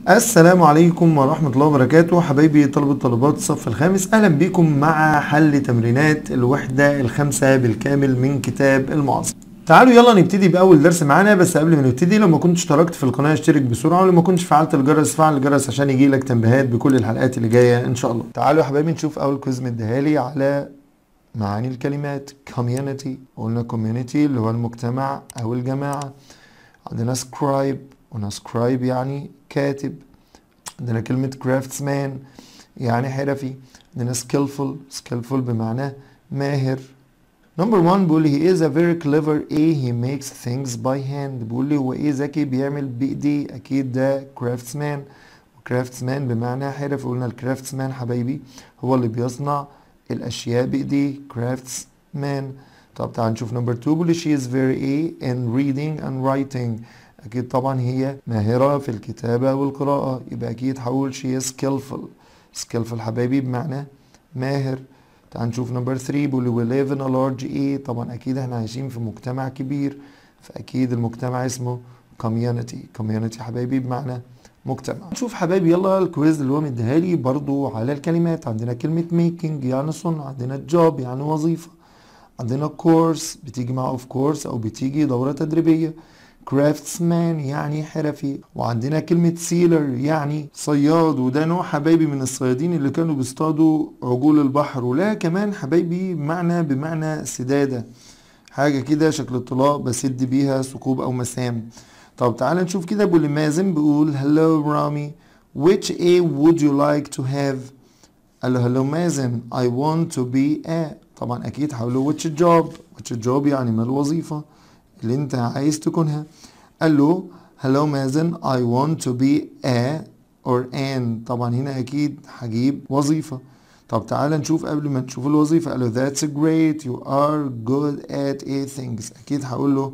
السلام عليكم ورحمة الله وبركاته حبايبي طلبة طالبات الصف الخامس أهلا بكم مع حل تمرينات الوحدة الخامسة بالكامل من كتاب المعاصر تعالوا يلا نبتدي بأول درس معانا بس قبل ما نبتدي لو ما كنتش اشتركت في القناة اشترك بسرعة ولو ما كنتش فعلت الجرس فعل الجرس عشان يجيلك تنبيهات بكل الحلقات اللي جاية إن شاء الله تعالوا يا حبايبي نشوف أول كويز مديهالي على معاني الكلمات community قلنا community اللي هو المجتمع أو الجماعة عندنا scribe قلنا scribe يعني كاتب عندنا كلمة craftsman يعني حرفي عندنا skillful skillful بمعنى ماهر نمبر 1 بيقول لي he is a very clever A he makes things by hand بيقول لي هو ايه ذكي بيعمل بايديه اكيد ده craftsman craftsman بمعنى حرفي قلنا الكرافتسمان حبايبي هو اللي بيصنع الاشياء بايديه craftsman طب تعال نشوف نمبر 2 بيقول لي she is very A in reading and writing اكيد طبعا هي ماهرة في الكتابة والقراءة يبقى اكيد هقول she is skillful skillful حبايبي بمعنى ماهر تعال نشوف نمبر 3 بيقول we live in a large A طبعا اكيد احنا عايشين في مجتمع كبير فاكيد المجتمع اسمه community community حبايبي بمعنى مجتمع نشوف حبايبي يلا الكويز اللي هو مديها لي برضو على الكلمات عندنا كلمة making يعني صنع عندنا job يعني وظيفة عندنا course بتيجي مع of course او بتيجي دورة تدريبية craftsman يعني حرفي وعندنا كلمة سيلر يعني صياد وده نوع حبايبي من الصيادين اللي كانوا بيصطادوا عجول البحر ولا كمان حبايبي معنى بمعنى سدادة حاجة كده شكل الطلاق بسد بيها ثقوب أو مسام طب تعال نشوف كده أبو مازن بيقول hello رامي which A would you like to have قال له hello مازن I want to be a طبعا أكيد هقول which job which job يعني ما الوظيفة اللي انت عايز تكونها قال له hello مازن I want to be a or an طبعا هنا اكيد هجيب وظيفة طب تعال نشوف قبل ما نشوف الوظيفة قال له that's great you are good at a things اكيد هقول له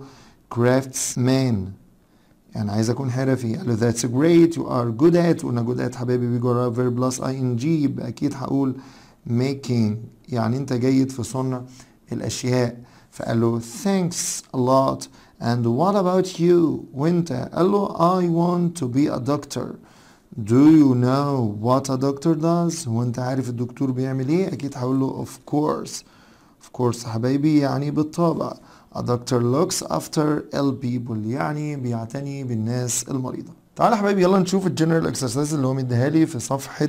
craftsman يعني عايز اكون حرفي قال له that's great you are good at قلنا good at حبايبي بيجي وراها verb plus ing يبقى اكيد هقول making يعني انت جيد في صنع الاشياء فقال له thanks a lot and what about you وانت قال له I want to be a doctor do you know what a doctor does هو انت عارف الدكتور بيعمل ايه اكيد هقول له of course of course حبايبي يعني بالطبع a doctor looks after ill people يعني بيعتني بالناس المريضة تعالى حبايبي يلا نشوف الجنرال اكسرسايز اللي هو مديها لي في صفحة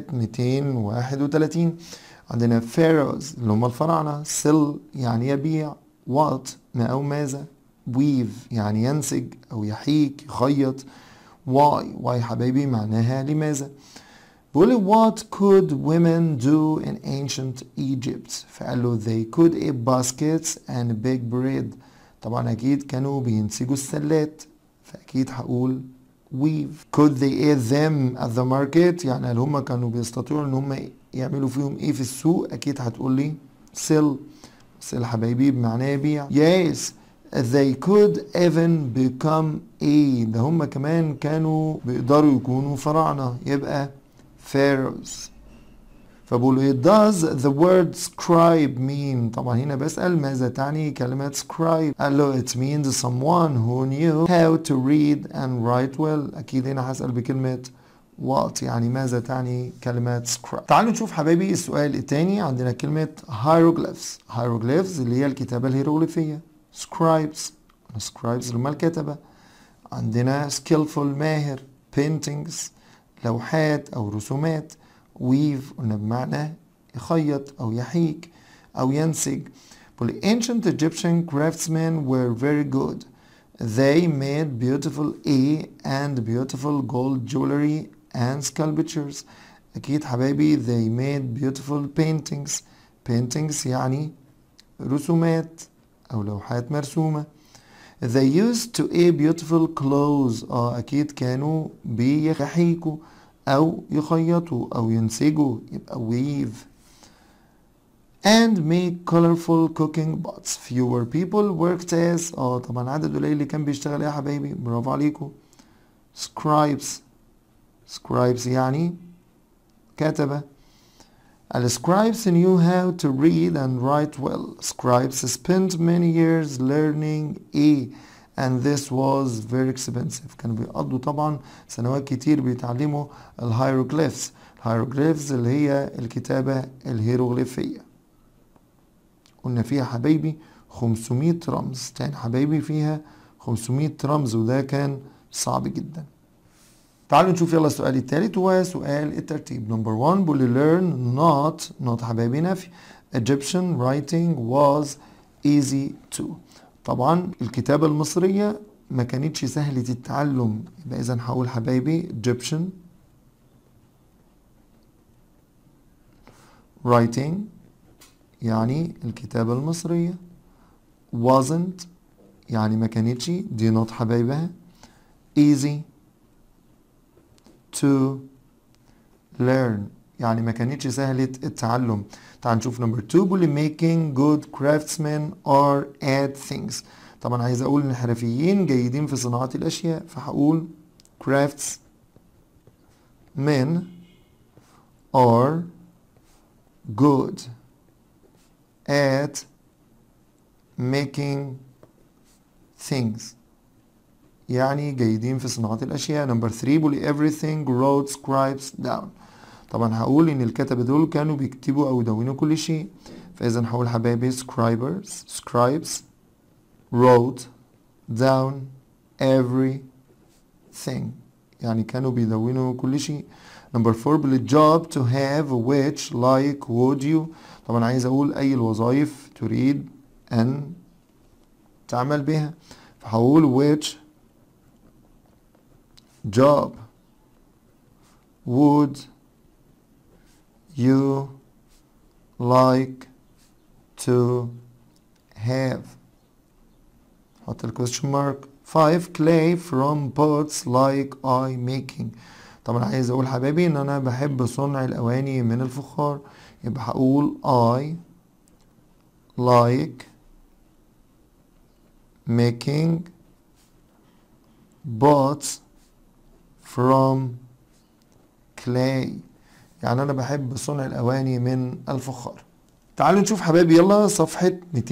231 عندنا pharaohs اللي هم الفراعنة sell يعني يبيع what ما أو ماذا weave يعني ينسج أو يحيك يخيط why why حبايبي معناها لماذا بيقول what could women do in ancient Egypt فقال له they could eat baskets and bake bread طبعا أكيد كانوا بينسجوا السلات فأكيد هقول weave could they eat them at the market يعني هل هم كانوا بيستطيعوا ان هم يعملوا فيهم ايه في السوق اكيد هتقول لي sell sell حبايبي بمعنى يبيع yes they could even become a ده هم كمان كانوا بيقدروا يكونوا فراعنة يبقى pharaohs فبقولوا it does the word scribe mean طبعا هنا بسأل ماذا تعني كلمة scribe قال له it means someone who knew how to read and write well أكيد هنا هسأل بكلمة what يعني ماذا تعني كلمة scribe تعالوا نشوف حبايبي السؤال الثاني عندنا كلمة hieroglyphs hieroglyphs اللي هي الكتابة الهيروغليفية scribes scribes اللي هم الكتبة عندنا skillful ماهر paintings لوحات أو رسومات weave قلنا بمعنى يخيط أو يحيك أو ينسج The ancient Egyptian craftsmen were very good. They made beautiful A and beautiful gold jewelry and sculptures. أكيد حبايبي they made beautiful paintings. Paintings يعني رسومات أو لوحات مرسومة. They used to a beautiful clothes. آه أكيد كانوا بيحيكوا أو يخيطوا أو ينسجوا يبقى weave. and make colorful cooking pots. Fewer people worked as اه طبعا عدد قليل اللي كان بيشتغل يا حبايبي برافو عليكم. scribes scribes يعني كتبة. The scribes knew how to read and write well. Scribes spent many years learning A and this was very expensive كانوا بيقضوا طبعا سنوات كتير بيتعلموا الهيروغليفز الهيروغليفز اللي هي الكتابة الهيروغليفية قلنا فيها حبايبي 500 رمز تاني حبايبي فيها 500 رمز وده كان صعب جدا تعالوا نشوف يلا السؤال الثالث هو سؤال الترتيب نمبر 1 بيقول لي learn not not حبايبي نفي Egyptian writing was easy to طبعا الكتابة المصرية ما كانتش سهلة التعلم يبقى إذا هقول حبايبي Egyptian writing يعني الكتابة المصرية wasn't يعني ما كانتش دي نوت حبايبها easy to learn يعني ما كانتش سهلة التعلم تعال نشوف نمبر 2 بيقول لي making good craftsmen or add things طبعا عايز اقول ان الحرفيين جيدين في صناعة الاشياء فهقول crafts men are good at making things يعني جيدين في صناعة الأشياء نمبر 3 بيقول everything wrote scribes down طبعا هقول إن الكتبة دول كانوا بيكتبوا أو يدونوا كل شيء فإذا هقول حبايبي scribers scribes wrote down everything يعني كانوا بيدونوا كل شيء نمبر 4 بيقول job to have which like would you طبعا عايز أقول أي الوظائف تريد أن تعمل بها فهقول which job would you like to have حط الكويستشن مارك 5 clay from pots like I making طبعا عايز اقول حبايبي ان انا بحب صنع الاواني من الفخار يبقى هقول I like making pots from clay يعني انا بحب صنع الاواني من الفخار تعالوا نشوف حبايبي يلا صفحة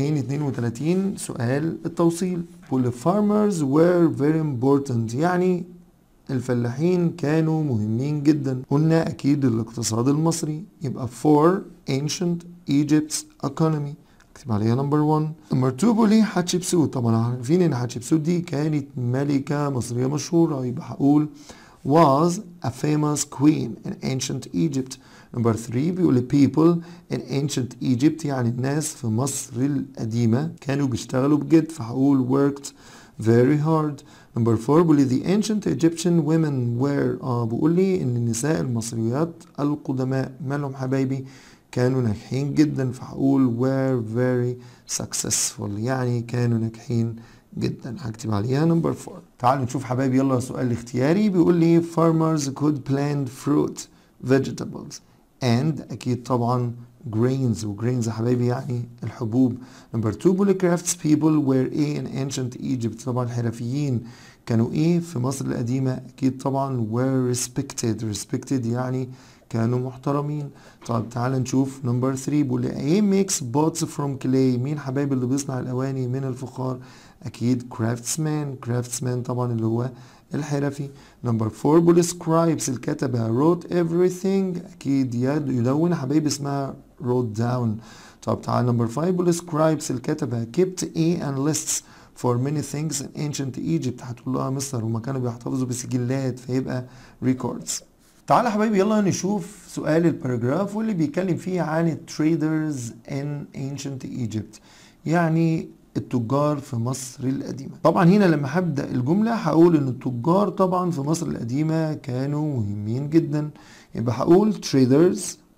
232 سؤال التوصيل بيقول farmers were very important يعني الفلاحين كانوا مهمين جدا قلنا اكيد الاقتصاد المصري يبقى for ancient Egypt's economy اكتب عليها نمبر 1 نمبر 2 بيقول لي حتشبسوت طبعا عارفين ان حتشبسوت دي كانت ملكة مصرية مشهورة يبقى هقول was a famous queen in ancient Egypt نمبر 3 بيقول لي people in ancient Egypt يعني الناس في مصر القديمة كانوا بيشتغلوا بجد فهقول worked very hard نمبر 4 بيقول لي the ancient Egyptian women were اه بيقول لي ان النساء المصريات القدماء مالهم حبايبي كانوا ناجحين جدا فهقول were very successful يعني كانوا ناجحين جدا هكتب عليها نمبر 4 تعالوا نشوف حبايبي يلا سؤال اختياري بيقول لي farmers could plant fruit vegetables and اكيد طبعا grains وgrains يا حبايبي يعني الحبوب نمبر 2 بيقول لي crafts people were ايه in ancient Egypt طبعا الحرفيين كانوا ايه في مصر القديمة اكيد طبعا were respected respected يعني كانوا محترمين طب تعال نشوف نمبر 3 بيقول لي ايه ميكس بوتس فروم كلاي مين حبايبي اللي بيصنع الاواني من الفخار اكيد كرافتسمان كرافتسمان طبعا اللي هو الحرفي نمبر 4 بيقول سكرايبس الكتبة wrote everything اكيد يدون حبايبي اسمها wrote down طب تعال نمبر 5 بيقول سكرايبس الكتبة kept a and lists for many things in ancient Egypt هتقول لها مصر هما كانوا بيحتفظوا بسجلات فيبقى records تعالى يا حبايبي يلا نشوف سؤال الباراجراف واللي بيتكلم فيه عن التريدرز in ancient Egypt يعني التجار في مصر القديمة طبعا هنا لما هبدأ الجملة هقول ان التجار طبعا في مصر القديمة كانوا مهمين جدا يبقى هقول traders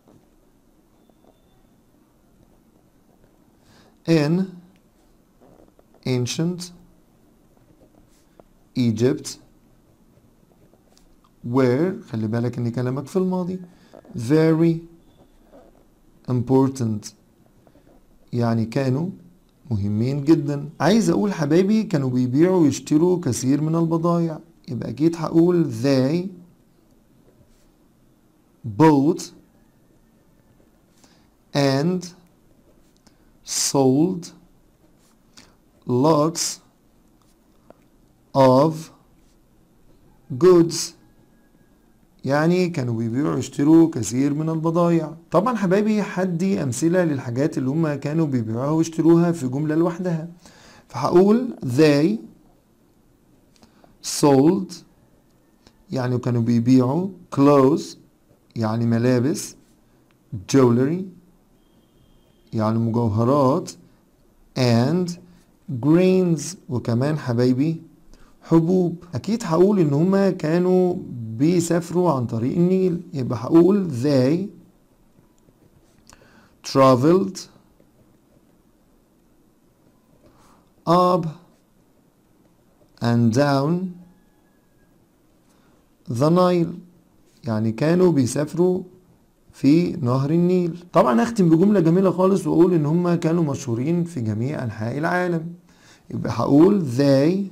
in ancient Egypt were خلي بالك ان كلامك في الماضي very important يعني كانوا مهمين جدا عايز اقول حبايبي كانوا بيبيعوا ويشتروا كثير من البضائع يبقى اكيد هقول they bought and sold lots of goods يعني كانوا بيبيعوا ويشتروا كثير من البضائع طبعا حبايبي حدي امثله للحاجات اللي هم كانوا بيبيعوها ويشتروها في جمله لوحدها فهقول they sold يعني كانوا بيبيعوا clothes يعني ملابس jewelry يعني مجوهرات and grains وكمان حبايبي حبوب اكيد هقول ان هما كانوا بيسافروا عن طريق النيل يبقى هقول they traveled up and down the Nile يعني كانوا بيسافروا في نهر النيل طبعا اختم بجملة جميلة خالص واقول ان هم كانوا مشهورين في جميع انحاء العالم يبقى هقول they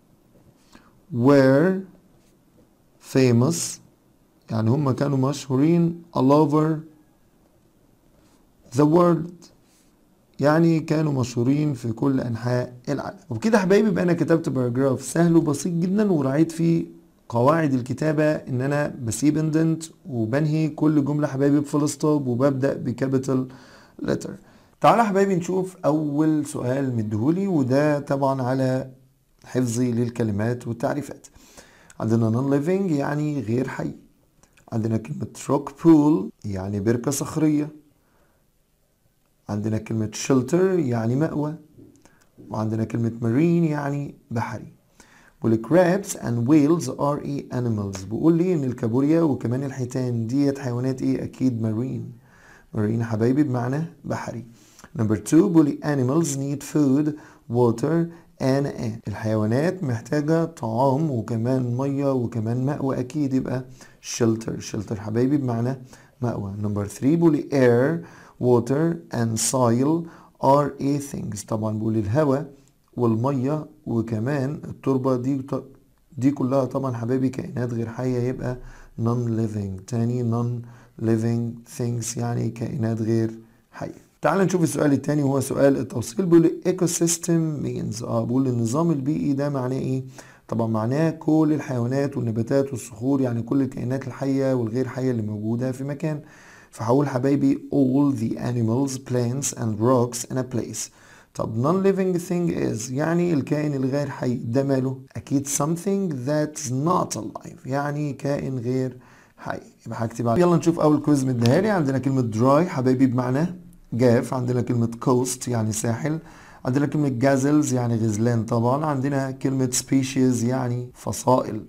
were famous يعني هم كانوا مشهورين all over the world يعني كانوا مشهورين في كل انحاء العالم وبكده حبايبي يبقى انا كتبت باراجراف سهل وبسيط جدا وراعيت فيه قواعد الكتابة ان انا بسيب اندنت وبنهي كل جملة حبايبي بفول ستوب وببدأ بكابيتال لتر تعالى حبايبي نشوف اول سؤال مديهولي وده طبعا على حفظي للكلمات والتعريفات عندنا non living يعني غير حي عندنا كلمة rock pool يعني بركة صخرية عندنا كلمة shelter يعني مأوى وعندنا كلمة marine يعني بحري بيقول crabs and whales are ايه animals بيقول لي ان الكابوريا وكمان الحيتان ديت حيوانات ايه اكيد marine marine حبايبي بمعنى بحري number two بيقول لي animals need food water and air الحيوانات محتاجة طعام وكمان مية وكمان مأوى اكيد يبقى shelter shelter حبايبي بمعنى مأوى number three بيقول لي air water and soil are a things طبعا بيقول لي الهواء والميه وكمان التربه دي دي كلها طبعا حبايبي كائنات غير حيه يبقى non living تاني non living things يعني كائنات غير حيه تعال نشوف السؤال التاني وهو سؤال التوصيل بيقول لي ecosystem means اه بيقول النظام البيئي ده معناه ايه طبعا معناه كل الحيوانات والنباتات والصخور يعني كل الكائنات الحيه والغير حيه اللي موجوده في مكان فهقول حبايبي all the animals plants and rocks in a place طب non living thing is يعني الكائن الغير حي ده ماله اكيد something that's not alive يعني كائن غير حي يبقى هكتب عليه يلا نشوف اول كويز مديها لي عندنا كلمه dry حبايبي بمعنى جاف عندنا كلمه coast يعني ساحل عندنا كلمه gazelles يعني غزلان طبعا عندنا كلمه species يعني فصائل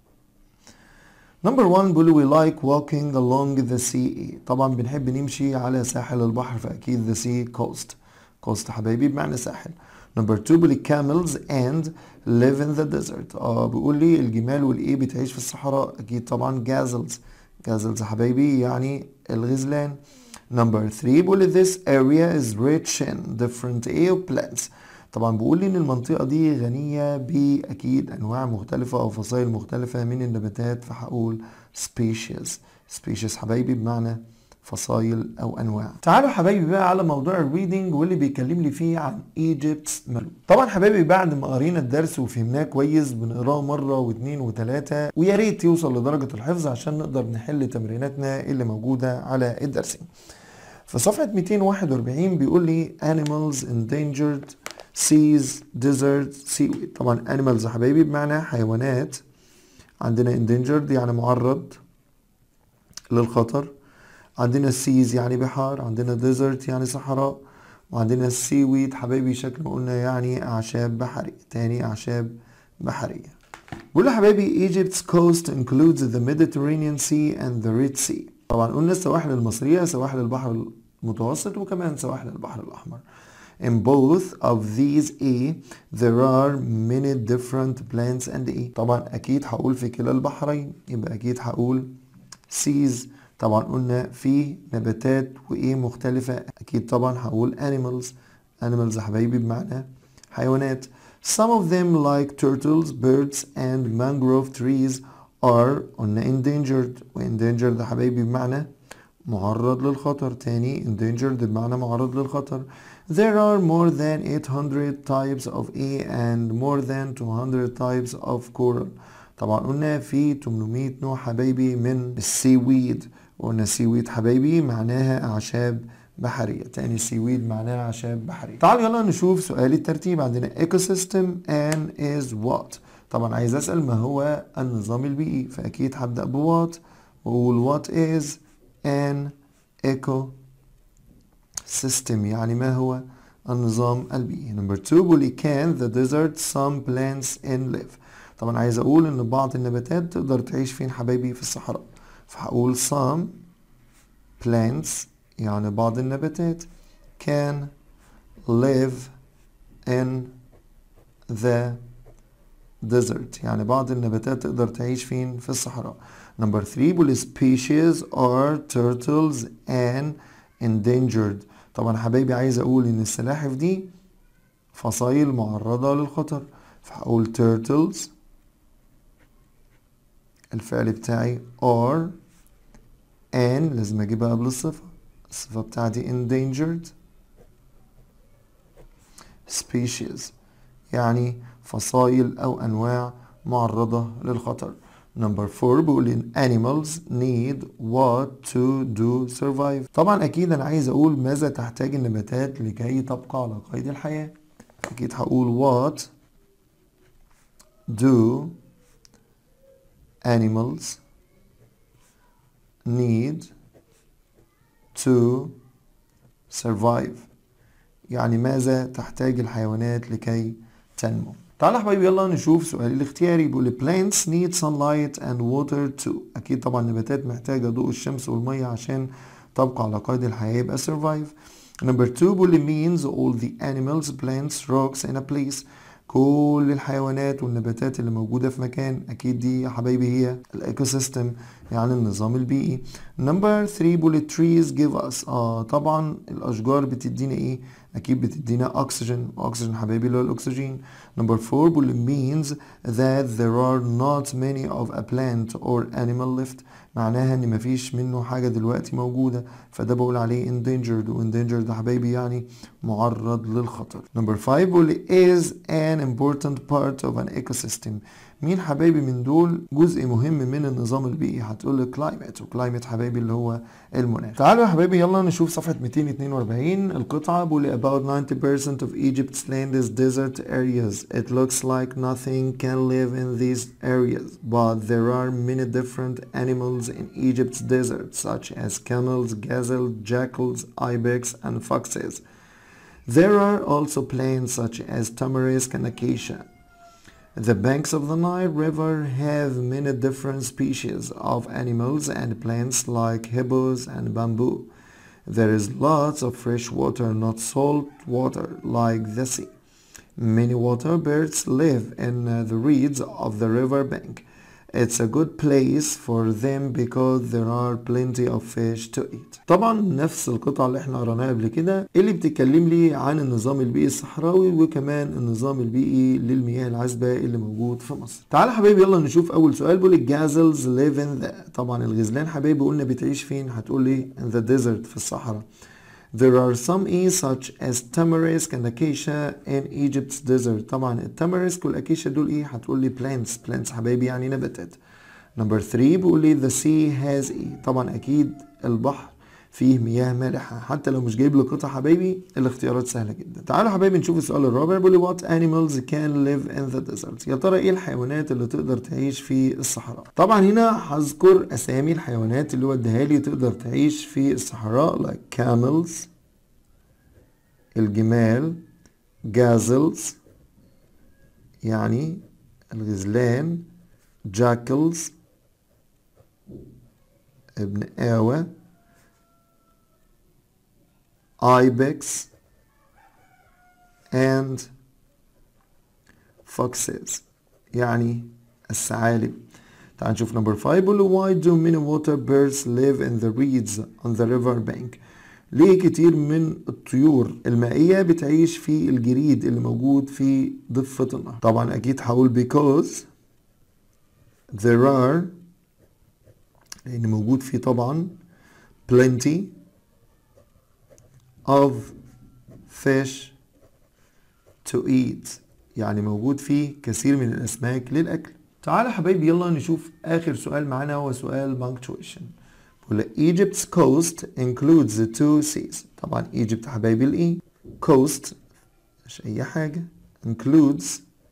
نمبر 1 بيقول we like walking along the sea طبعا بنحب نمشي على ساحل البحر فاكيد the sea coast coast حبايبي بمعنى ساحل نمبر 2 بيقول لي camels and live in the desert اه بيقول لي الجمال والايه بتعيش في الصحراء اكيد طبعا gazelles gazelles حبايبي يعني الغزلان نمبر 3 بيقول لي this area is rich in different ايه plants طبعا بيقول لي ان المنطقه دي غنيه باكيد انواع مختلفه او فصائل مختلفه من النباتات فهقول species species حبايبي بمعنى فصائل او انواع تعالوا حبايبي بقى على موضوع الريدنج واللي بيكلم لي فيه عن ايجيبتس ملوك طبعا حبايبي بعد ما قرينا الدرس وفهمناه كويس بنقراه مره واثنين وثلاثه ويا ريت يوصل لدرجه الحفظ عشان نقدر نحل تمريناتنا اللي موجوده على الدرسين في صفحه 241 بيقول لي animals endangered seas desert seaweed طبعا animals يا حبايبي بمعنى حيوانات عندنا endangered يعني معرض للخطر عندنا seas يعني بحار عندنا desert يعني صحراء وعندنا seaweed حبايبي شكل ما قلنا يعني أعشاب بحرية تاني أعشاب بحرية بقول يا حبايبي Egypt's coast includes the Mediterranean Sea and the Red Sea طبعا قلنا السواحل المصرية سواحل البحر المتوسط وكمان سواحل البحر الأحمر In both of these A there are many different plants and A طبعا أكيد هقول في كلا البحرين يبقى أكيد هقول seas طبعا قلنا في نباتات وإيه مختلفة أكيد طبعا هقول animals animals يا حبايبي بمعنى حيوانات Some of them like turtles, birds and mangrove trees are قلنا endangered و endangered يا حبايبي بمعنى معرض للخطر تاني endangered بمعنى معرض للخطر There are more than 800 types of A and more than 200 types of coral طبعا قلنا في 800 نوع حبايبي من السيويد قلنا السيويد حبايبي معناها أعشاب بحرية تاني سيويد معناها أعشاب بحرية تعالوا يلا نشوف سؤال الترتيب عندنا ecosystem and is what طبعا عايز أسأل ما هو النظام البيئي فأكيد هبدأ بوات وأقول what is an ecosystem يعني ما هو النظام البيئي number two بيقول can the desert some plants in live طبعا عايز أقول إن بعض النباتات تقدر تعيش فين حبايبي في الصحراء فهقول some plants يعني بعض النباتات can live in the desert يعني بعض النباتات تقدر تعيش فين في الصحراء number 3 بيقول species are turtles and endangered طبعا حبايبي عايز اقول ان السلاحف دي فصائل معرضة للخطر فهقول turtles الفعل بتاعي are and لازم اجيبها قبل الصفة الصفة بتاعتي endangered species يعني فصائل أو أنواع معرضة للخطر Number 4 بيقول إن animals need what to do survive طبعا أكيد أنا عايز أقول ماذا تحتاج النباتات لكي تبقى على قيد الحياة أكيد هقول what do animals need to survive يعني ماذا تحتاج الحيوانات لكي تنمو تعالى يا حبايبي يلا نشوف سؤال الاختياري بيقول plants need sunlight and water too اكيد طبعا النباتات محتاجه ضوء الشمس والميه عشان تبقى على قيد الحياه يبقى survive number two بيقول means all the animals plants rocks in a place كل الحيوانات والنباتات اللي موجودة في مكان أكيد دي يا حبايبي هي الإيكو سيستم يعني النظام البيئي نمبر 3 بيقول trees give us آه طبعا الأشجار بتدينا إيه أكيد بتدينا أكسجين وأكسجين حبايبي اللي هو الأكسجين نمبر 4 بيقول means that there are not many of a plant or animal left معناها ان مفيش منه حاجة دلوقتي موجودة فده بقول عليه endangered و endangered يا حبايبي يعني معرض للخطر نمبر 5 بقول is an important part of an ecosystem مين حبايبي من دول جزء مهم من النظام البيئي هتقول لي climate وكلايمت حبايبي اللي هو المناخ تعالوا يا حبايبي يلا نشوف صفحة 242 القطعة بقول about 90% of Egypt's land is desert areas it looks like nothing can live in these areas but there are many different animals in Egypt's desert such as camels, gazelles, jackals, ibex and foxes there are also plants such as tamarisk and acacia The banks of the Nile River have many different species of animals and plants like hippos and bamboo. There is lots of fresh water, not salt water like the sea. Many water birds live in uh, the reeds of the river bank. It's a good place for them because there are plenty of fish to eat. طبعا نفس القطعة اللي احنا قريناها قبل كده اللي بتتكلم لي عن النظام البيئي الصحراوي وكمان النظام البيئي للمياه العذبة اللي موجود في مصر. تعالى حبايبي يلا نشوف أول سؤال بيقول الجازلز live in the طبعا الغزلان حبايبي قلنا بتعيش فين؟ هتقول لي in the desert في الصحراء. There are some E's such as tamarisk and acacia in Egypt's desert. طبعا التاماريسك والاكيشا دول ايه؟ هتقول لي plants plants حبايبي يعني نباتات. نمبر 3 بيقول لي the sea has ايه؟ طبعا اكيد البحر فيه مياه مالحة حتى لو مش جايب لي قطع حبايبي الاختيارات سهلة جدا تعالوا حبايبي نشوف السؤال الرابع بيقول لي what animals can live in the desert يا ترى ايه الحيوانات اللي تقدر تعيش في الصحراء طبعا هنا هذكر اسامي الحيوانات اللي هو اداها لي تقدر تعيش في الصحراء like camels الجمال gazelles يعني الغزلان jackals ابن آوى ibex and foxes يعني الثعالب تعال نشوف number 5 بيقول why do many water birds live in the reeds on the river bank ليه كتير من الطيور المائية بتعيش في الجريد اللي موجود في ضفة النهر طبعا أكيد هقول because there are لأن موجود فيه طبعا plenty of fish to eat يعني موجود فيه كثير من الأسماك للأكل تعالى يا حبايبي يلا نشوف آخر سؤال معانا هو سؤال punctuation بيقول Egypt's coast includes the two seas طبعا Egypt حبايبي الإيه coast مش أي حاجة includes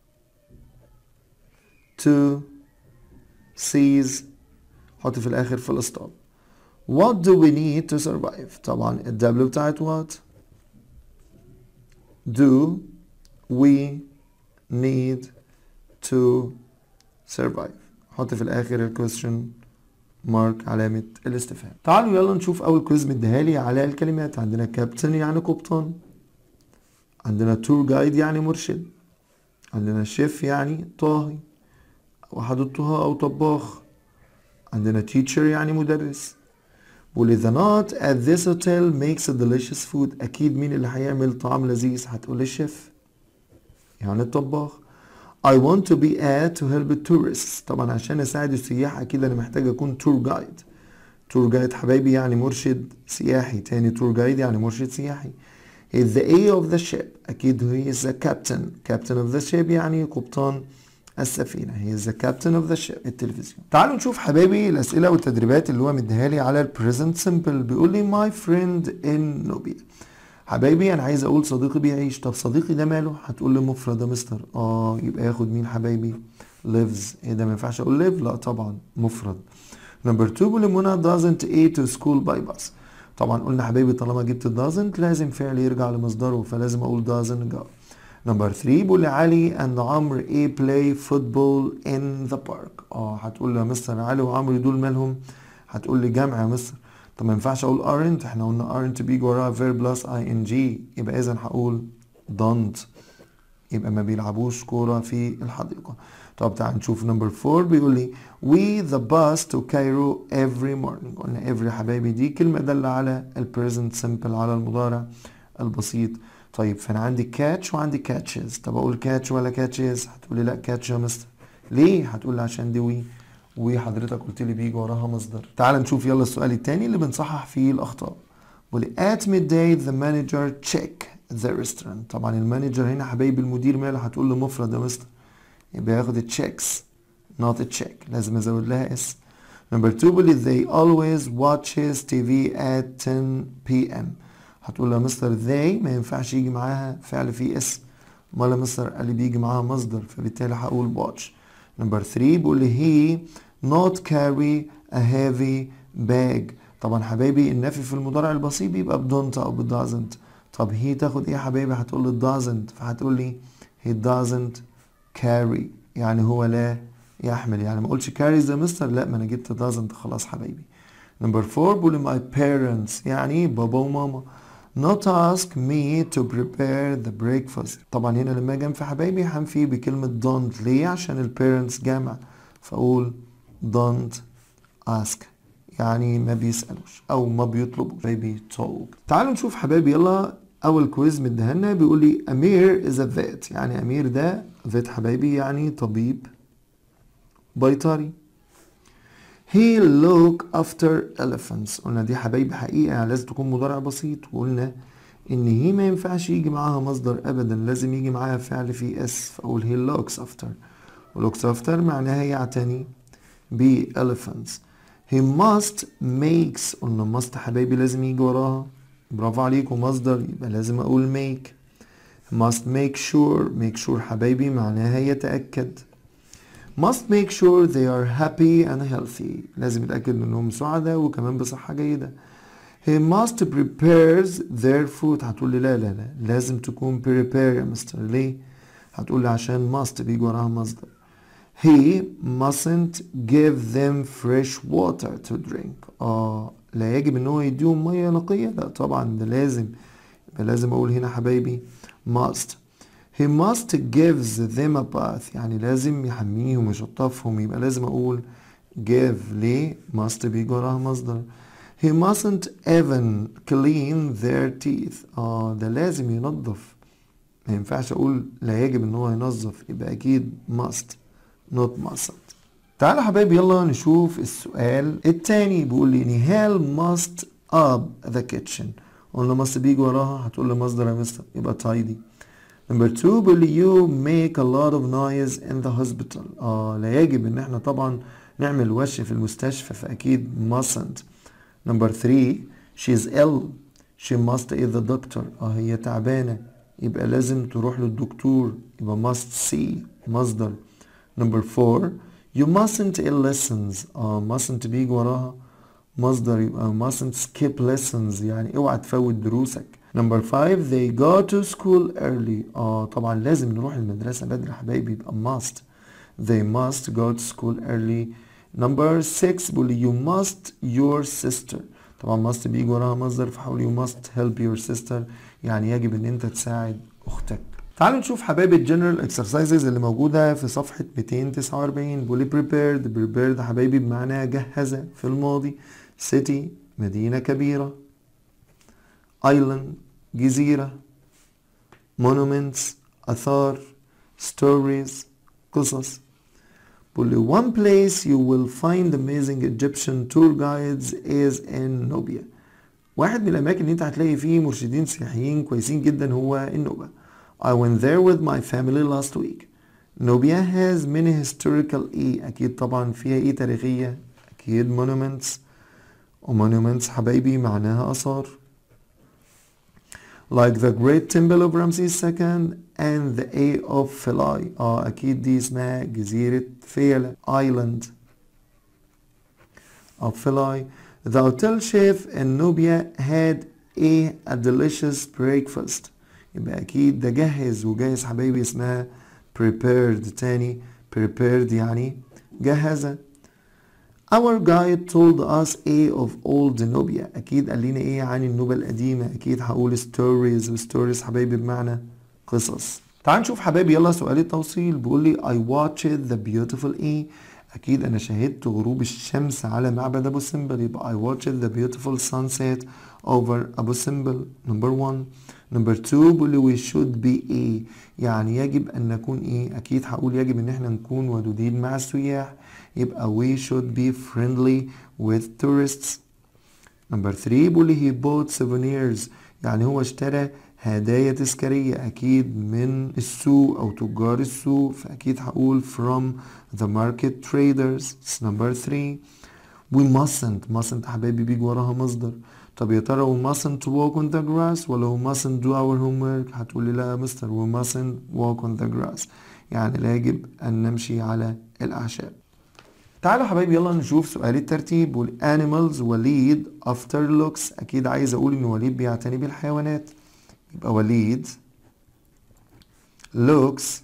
two seas حط في الآخر في الأسطاب What do we need to survive طبعا الدبل بتاعت what do we need to survive حط في الاخر الكويستشن مارك علامة الاستفهام تعالوا يلا نشوف اول كويز مديهالي على الكلمات عندنا كابتن يعني قبطان عندنا تور جايد يعني مرشد عندنا شيف يعني طاهي واحد الطهاة او طباخ عندنا teacher يعني مدرس بقول the not at this hotel makes a delicious food اكيد مين اللي هيعمل طعام لذيذ هتقول الشيف يعني الطباخ I want to be at to help the tourists طبعا عشان اساعد السياح اكيد انا محتاج اكون تور جايد تور جايد حبايبي يعني مرشد سياحي تاني تور جايد يعني مرشد سياحي is the A of the ship اكيد he is the captain captain of the ship يعني قبطان السفينة he is the captain of the ship التلفزيون تعالوا نشوف حبايبي الأسئلة والتدريبات اللي هو مديها لي على ال present simple بيقول لي my friend in Nubia حبايبي انا عايز اقول صديقي بيعيش طب صديقي ده ماله هتقول لي مفرد يا مستر اه يبقى ياخد مين حبايبي lives ايه ده ما ينفعش اقول live لا طبعا مفرد نمبر 2 بيقول لي منى doesn't eat to school by bus طبعا قلنا حبايبي طالما جبت doesn't لازم فعل يرجع لمصدره فلازم اقول doesn't go نمبر 3 بيقول لي علي and عمرو ايه play football in the park اه هتقول لي يا مستر علي وعمرو دول مالهم هتقول لي جمع يا مستر طب ما ينفعش اقول aren't احنا قلنا aren't بيجي وراها verb plus ing يبقى اذا هقول don't يبقى ما بيلعبوش كورة في الحديقة طب تعال نشوف نمبر 4 بيقول لي we the bus to Cairo every morning قلنا every حبايبي دي كلمة دالة على ال present simple على المضارع البسيط طيب فانا عندي catch وعندي catches طب اقول catch ولا catches هتقولي لا catch يا مستر ليه هتقول لي عشان دي وي وحضرتك قلت لي بيجي وراها مصدر تعال نشوف يلا السؤال التاني اللي بنصحح فيه الاخطاء بيقول لي at midday the manager check the restaurant طبعا المانجر هنا حبايبي المدير ماله هتقول له مفرد يا مستر يبقى ياخد checks not a check لازم ازود لها اس نمبر 2 بيقول لي they always watches TV at 10 p.m. هتقول له يا مستر they ما ينفعش يجي معاها فعل فيه اس امال يا مستر قال لي بيجي معاها مصدر فبالتالي هقول watch نمبر 3 بيقول لي he not carry a heavy bag طبعا حبايبي النفي في المضارع البسيط بيبقى بدونت او بدازنت طب هي تاخد ايه يا حبايبي هتقول لي doesn't فهتقول لي he doesn't carry يعني هو لا يحمل يعني ما اقولش carries ده مستر لا ما انا جبت doesn't خلاص حبايبي نمبر 4 بيقول لي my parents يعني بابا وماما not ask me to prepare the breakfast طبعا هنا لما اجي انفي حبايبي هنفي بكلمة don't ليه عشان ال parents جامع فاقول don't ask يعني ما بيسألوش او ما بيطلبوش بيبي talk تعالوا نشوف حبايبي يلا اول كويز مديهالنا بيقول لي امير is a vet يعني امير ده vet حبايبي يعني طبيب بيطري he look after elephants قلنا دي حبايبي حقيقة يعني لازم تكون مضارع بسيط وقلنا ان هي ما ينفعش يجي معاها مصدر ابدا لازم يجي معاها فعل في اس فاقول he looks after و looks after معناها يعتني ب elephants he must makes قلنا must حبايبي لازم يجي وراها برافو عليكم مصدر يبقى لازم اقول make must make sure make sure حبايبي معناها يتأكد must make sure they are happy and healthy لازم يتأكد انهم سعداء وكمان بصحة جيدة he must prepares their food هتقول لي لا لا لا لازم تكون prepare يا مستر ليه هتقول لي عشان must بيجي وراها مصدر he mustn't give them fresh water to drink اه لا يجب ان هو يديهم ميه نقيه لا طبعا ده لازم يبقى لازم اقول هنا حبايبي must he must gives them a bath يعني لازم يحميهم ويشطفهم يبقى لازم اقول give ليه must بيجي وراها مصدر he mustn't even clean their teeth اه ده لازم ينظف ما ينفعش اقول لا يجب ان هو ينظف يبقى اكيد must not mustn't تعالوا حبايبي يلا نشوف السؤال التاني بيقول لي نهال must up the kitchen قلنا must بيجي وراها هتقول لي مصدر يا مستر يبقى tidy number two will you make a lot of noise in the hospital اه لا يجب ان احنا طبعا نعمل وش في المستشفى فاكيد mustn't number three she's ill she must eat the doctor اه هي تعبانة يبقى لازم تروح للدكتور يبقى must see مصدر number four you mustn't ill lessons اه mustn't بيجي وراها مصدر يبقى mustn't skip lessons يعني اوعى تفوت دروسك number five they go to school early اه طبعا لازم نروح المدرسة بدري حبايبي يبقى must they must go to school early number six بيقول you must your sister طبعا must بيجي وراها مصدر فحاول you must help your sister يعني يجب ان انت تساعد اختك تعالوا نشوف حبايبي الجنرال اكسرسايزز اللي موجودة في صفحة 249 بيقول prepared prepared حبايبي بمعنى جهزة في الماضي city مدينة كبيرة island جزيرة monuments أثار stories قصص بيقول one place you will find amazing Egyptian tour guides is in Nubia واحد من الأماكن اللي أنت هتلاقي فيه مرشدين سياحيين كويسين جدا هو النوبة I went there with my family last week Nubia has many historical إيه أكيد طبعا فيها إيه تاريخية أكيد monuments ومونيومنتس حبايبي معناها آثار like the great temple of Ramses II and the A of Philae اه اكيد دي اسمها جزيرة فيلة island of Philae the hotel chef in Nubia had a, a delicious breakfast يبقى اكيد ده جهز وجهز حبايبي اسمها prepared تاني prepared يعني جهزة Our guide told us A of old Nubia أكيد قال لنا إيه عن النوبة القديمة أكيد هقول stories وstories حبايبي بمعنى قصص تعال نشوف حبايبي يلا سؤال التوصيل بيقول لي I watched the beautiful A أكيد أنا شاهدت غروب الشمس على معبد أبو سمبل يبقى I watched the beautiful sunset over أبو سمبل number one number two بيقول لي we should be A يعني يجب أن نكون إيه أكيد هقول يجب أن احنا نكون ودودين مع السياح يبقى we should be friendly with tourists number three بيقول لي he bought souvenirs يعني هو اشترى هدايا تذكارية أكيد من السوق أو تجار السوق فأكيد هقول from the market traders It's number three we mustn't mustn't حبايبي بيجي وراها مصدر طب يا ترى we mustn't walk on the grass ولا we mustn't do our homework هتقولي لا يا مستر we mustn't walk on the grass يعني لا يجب أن نمشي على الأعشاب تعالوا حبايبي يلا نشوف سؤال الترتيب والانيمالز وليد افتر لوكس اكيد عايز اقول ان وليد بيعتني بالحيوانات يبقى وليد looks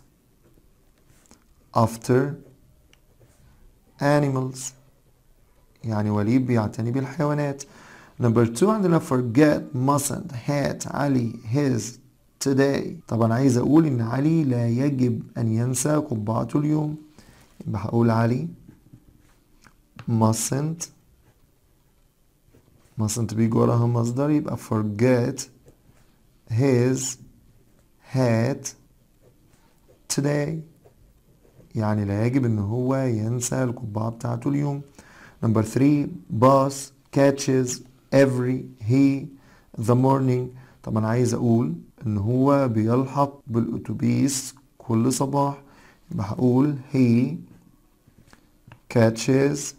after animals يعني وليد بيعتني بالحيوانات number two عندنا forget mustn't had علي his today طبعا عايز اقول ان علي لا يجب ان ينسى قبعته اليوم يبقى هقول علي mustn't mustn't بيجي وراها مصدر يبقى forget his hat today يعني لا يجب ان هو ينسى القبعة بتاعته اليوم number three bus catches every he the morning طبعا عايز اقول ان هو بيلحق بالاتوبيس كل صباح يبقى هقول he catches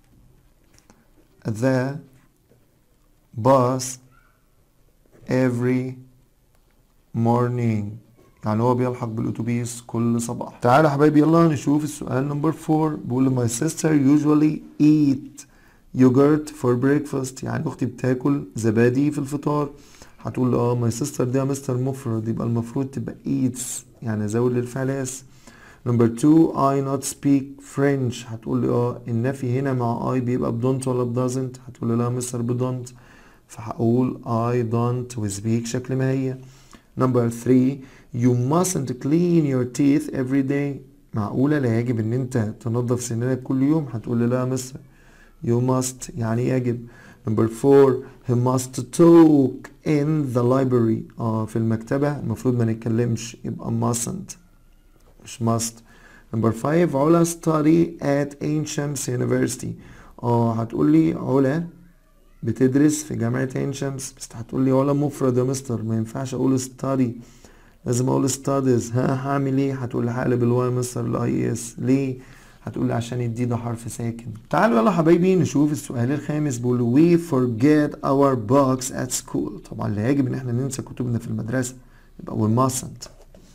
the bus every morning يعني هو بيلحق بالاتوبيس كل صباح تعالوا حبايبي يلا نشوف السؤال نمبر 4 بيقول my sister usually eat yogurt for breakfast يعني اختي بتاكل زبادي في الفطار هتقول لي اه my sister ده مستر مفرد يبقى المفروض تبقى eats يعني زود للفعل اس نمبر 2 I not speak French هتقول لي اه النفي هنا مع I بيبقى بدونت ولا بدازنت هتقول لي لا مستر بدونت فهقول I don't وسبيك شكل ما هي نمبر 3 you mustn't clean your teeth every day معقولة لا يجب ان انت تنظف سنانك كل يوم هتقول لي لا يا مستر you must يعني يجب نمبر 4 he must talk in the library اه في المكتبة المفروض ما نتكلمش يبقى mustn't مش must نمبر 5 علا study at Ain Shams University اه هتقول لي علا بتدرس في جامعة عين شمس بس هتقول لي ولا مفرد يا مستر ما ينفعش اقول study لازم اقول studies ها هعمل ايه هتقول لي هقلب الواي مستر الاي اس ليه هتقول لي عشان الدي ده حرف ساكن تعالوا يلا حبايبي نشوف السؤال الخامس بيقول we forget our books at school طبعا لا يجب ان احنا ننسى كتبنا في المدرسة يبقى we mustn't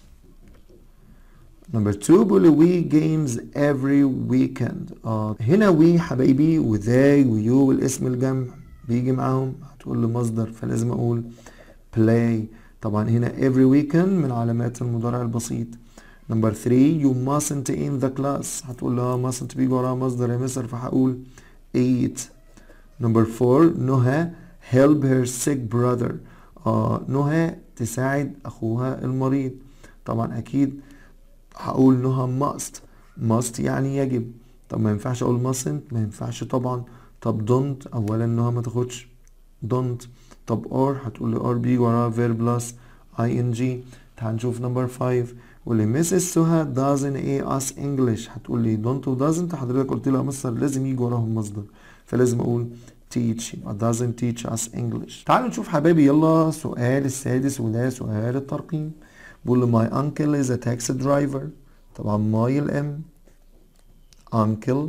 نمبر 2 بيقول we games every weekend اه هنا we حبايبي وذاي ويو والاسم الجمع بيجي معاهم هتقول لي مصدر فلازم اقول play طبعا هنا every weekend من علامات المضارع البسيط نمبر 3 you mustn't in the class هتقول لها mustn't بيجي وراها مصدر يا مصر فهقول eat نمبر 4 نهى help her sick brother اه نهى تساعد اخوها المريض طبعا اكيد هقول نهى must must يعني يجب طب ما ينفعش اقول mustn't ما ينفعش طبعا طب don't اولا نهى ما تاخدش don't طب or هتقول لي or بيجي وراها verb plus ing تعال نشوف نمبر 5 واللي مسز سهى doesn't ايه us English هتقول لي don't و doesn't حضرتك قلت لها يا مستر لازم يجي وراهم مصدر فلازم اقول teach يبقى doesn't teach us English تعالوا نشوف حبايبي يلا سؤال السادس وده سؤال الترقيم بيقول لي my uncle is a taxi driver طبعا my الام uncle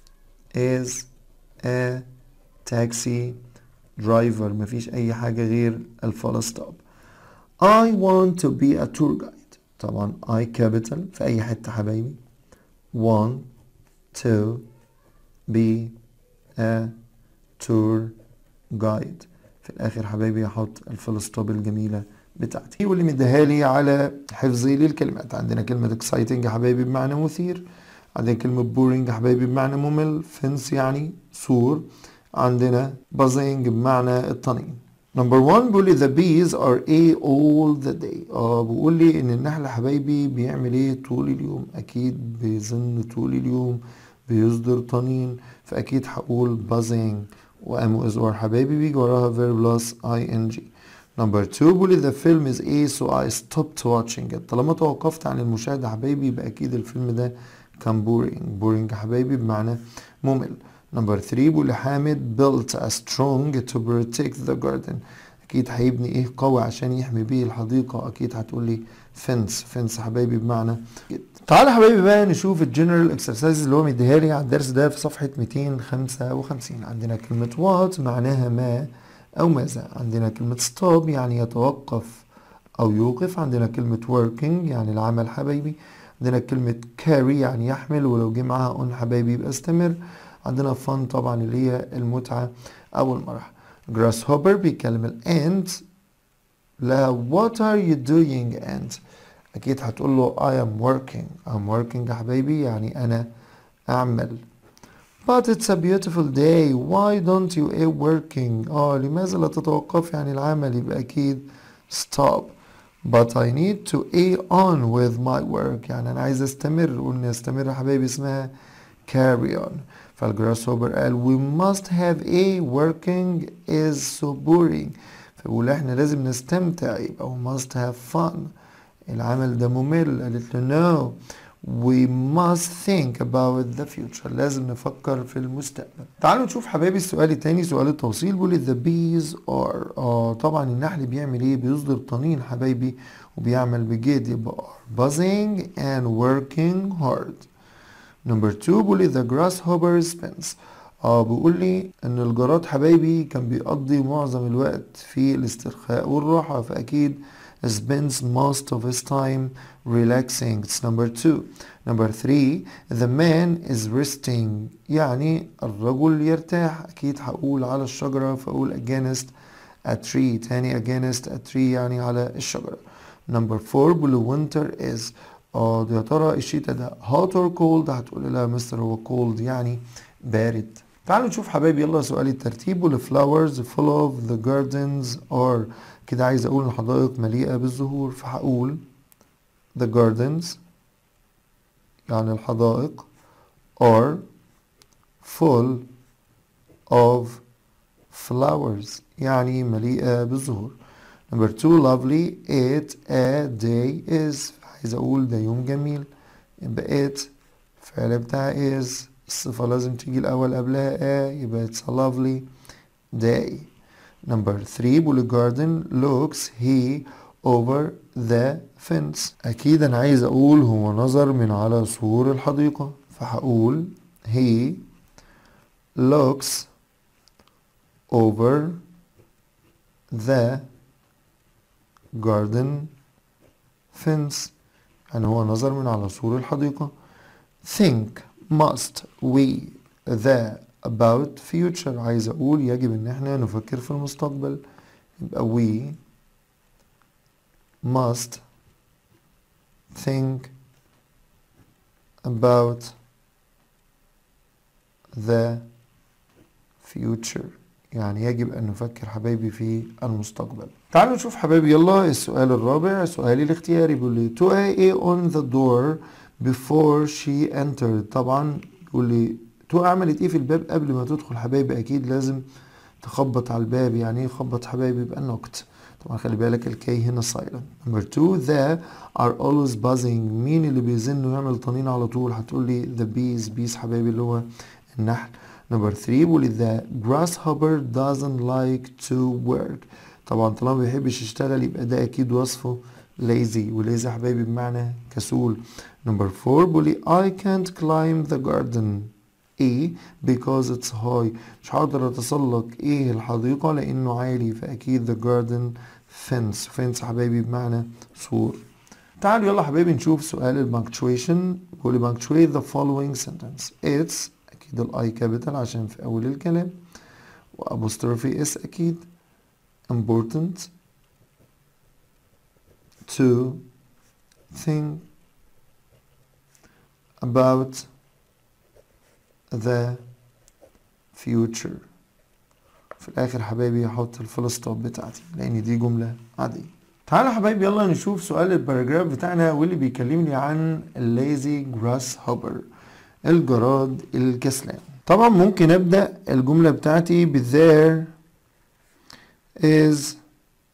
is a taxi driver مفيش اي حاجة غير الفول ستوب I want to be a tour guide طبعا I capital في اي حتة حبايبي want to be a tour guide في الاخر حبايبي هحط الفول ستوب الجميلة بتاعتي واللي مديها لي على حفظي للكلمات عندنا كلمة exciting يا حبايبي بمعنى مثير عندنا كلمة boring يا حبايبي بمعنى ممل فنس يعني سور عندنا buzzing بمعنى الطنين نمبر 1 بيقول لي the bees are a all the day اه بيقول لي ان النحل حبايبي بيعمل ايه طول اليوم اكيد بيزن طول اليوم بيصدر طنين فاكيد هقول buzzing وام از اور حبايبي بيجي وراها verb plus ing نمبر 2 بيقول لي the film is a so I stopped watching it طالما توقفت عن المشاهدة حبايبي يبقى اكيد الفيلم ده كان boring boring يا حبايبي بمعنى ممل نمبر 3 بيقول لي حامد built a strong to protect the garden اكيد هيبني ايه قوي عشان يحمي بيه الحديقة اكيد هتقول لي فنس فنس حبايبي بمعنى تعالى حبايبي بقى نشوف الجنرال اكسرسايز اللي هو مديها لي على الدرس ده في صفحة 255 عندنا كلمة وات معناها ما او ماذا عندنا كلمة stop يعني يتوقف او يوقف عندنا كلمة working يعني العمل حبايبي عندنا كلمة carry يعني يحمل ولو جه معاها on حبايبي يبقى استمر عندنا fun طبعا اللي هي المتعة او المرح grasshopper بيكلم الانت لا what are you doing ant اكيد هتقول له I am working I'm working يا حبايبي يعني انا اعمل But it's a beautiful day why don't you a working اه لماذا لا تتوقف عن العمل يبقى اكيد stop but I need to a on with my work يعني انا عايز استمر قلنا استمر يا حبايبي اسمها carry on فالجراس هوبر قال we must have a working is so boring فبقول احنا لازم نستمتع يبقى we must have fun العمل ده ممل قالت له no we must think about the future لازم نفكر في المستقبل تعالوا نشوف حبايبي السؤال التاني سؤال التوصيل بيقول the bees are اه طبعا النحل بيعمل ايه بيصدر طنين حبايبي وبيعمل بجد يبقى are buzzing and working hard نمبر 2 بيقول لي the grasshopper spins اه بيقول لي ان الجراد حبايبي كان بيقضي معظم الوقت في الاسترخاء والراحة فاكيد spends most of his time relaxing it's number two number three the man is resting يعني الرجل يرتاح اكيد هقول على الشجرة فاقول against a tree تاني against a tree يعني على الشجرة number four بيقول winter is اه يا ترى الشتاء ده hot or cold هتقول لها مستر هو cold يعني بارد تعالوا نشوف حبايبي يلا سؤال الترتيب وال flowers full of the gardens are كده عايز اقول الحدائق مليئة بالزهور فهقول the gardens يعني الحدائق are full of flowers يعني مليئة بالزهور number two lovely it a day is عايز اقول ده يوم جميل يبقى it الفعل بتاع is الصفة لازم تيجي الأول قبلها a يبقى it's a lovely day number 3 بقول garden looks he over the fence أكيد أنا عايز أقول هو نظر من على سور الحديقة فهقول he looks over the garden fence يعني هو نظر من على سور الحديقة think must we the about future عايز أقول يجب إن احنا نفكر في المستقبل يبقى we must think about the future يعني يجب أن نفكر حبايبي في المستقبل تعالوا نشوف حبايبي يلا السؤال الرابع سؤالي الاختياري بيقول لي to a on the door before she entered طبعا بيقول لي تو عملت ايه في الباب قبل ما تدخل حبايبي اكيد لازم تخبط على الباب يعني ايه خبط حبايبي يبقى نوكت طبعا خلي بالك الكي هنا سايلنت نمبر 2 the are always buzzing مين اللي بيزن ويعمل طنين على طول هتقول لي the bees bees حبايبي اللي هو النحل نمبر 3 بيقول لي the grasshopper doesn't like to work طبعا طالما ما بيحبش يشتغل يبقى ده اكيد وصفه lazy وليزي حبايبي بمعنى كسول نمبر 4 بيقول لي I can't climb the garden ايه because it's high مش هقدر اتسلق ايه الحديقة لانه عالي فاكيد the garden fence fence حبايبي بمعنى سور تعالوا يلا حبايبي نشوف سؤال البنكتويشن بيقول لي punctuate the following sentence it's اكيد الاي كابيتال عشان في اول الكلام وابوستروفي اس اكيد important to think about the future في الاخر حبايبي هحط الفول ستوب بتاعتي لان دي جمله عاديه تعالوا حبايبي يلا نشوف سؤال الباراجراف بتاعنا واللي بيكلمني عن الليزي جراس هوبر الجراد الكسلان طبعا ممكن ابدا الجمله بتاعتي ب there is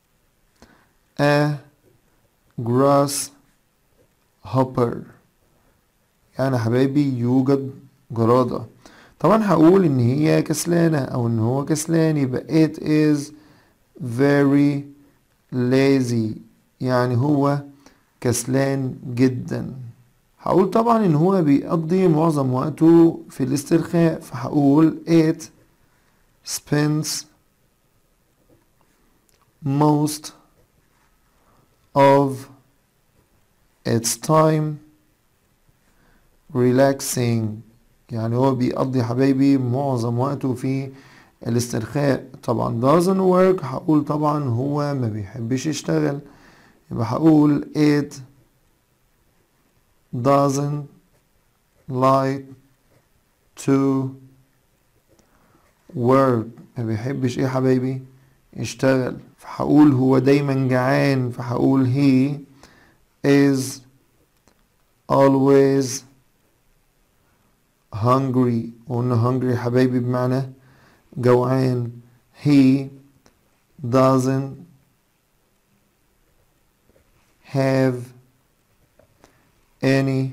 a grass hopper يعني حبايبي يوجد جرادة طبعا هقول ان هي كسلانة او ان هو كسلان يبقى it is very lazy يعني هو كسلان جدا هقول طبعا ان هو بيقضي معظم وقته في الاسترخاء فهقول it spends most of its time relaxing يعني هو بيقضي حبايبي معظم وقته في الاسترخاء طبعا doesn't work هقول طبعا هو ما بيحبش يشتغل يبقى هقول it doesn't like to work ما بيحبش ايه حبايبي يشتغل فهقول هو دايما جعان فهقول he is always hungry وقلنا hungry حبايبي بمعنى جوعان he doesn't have any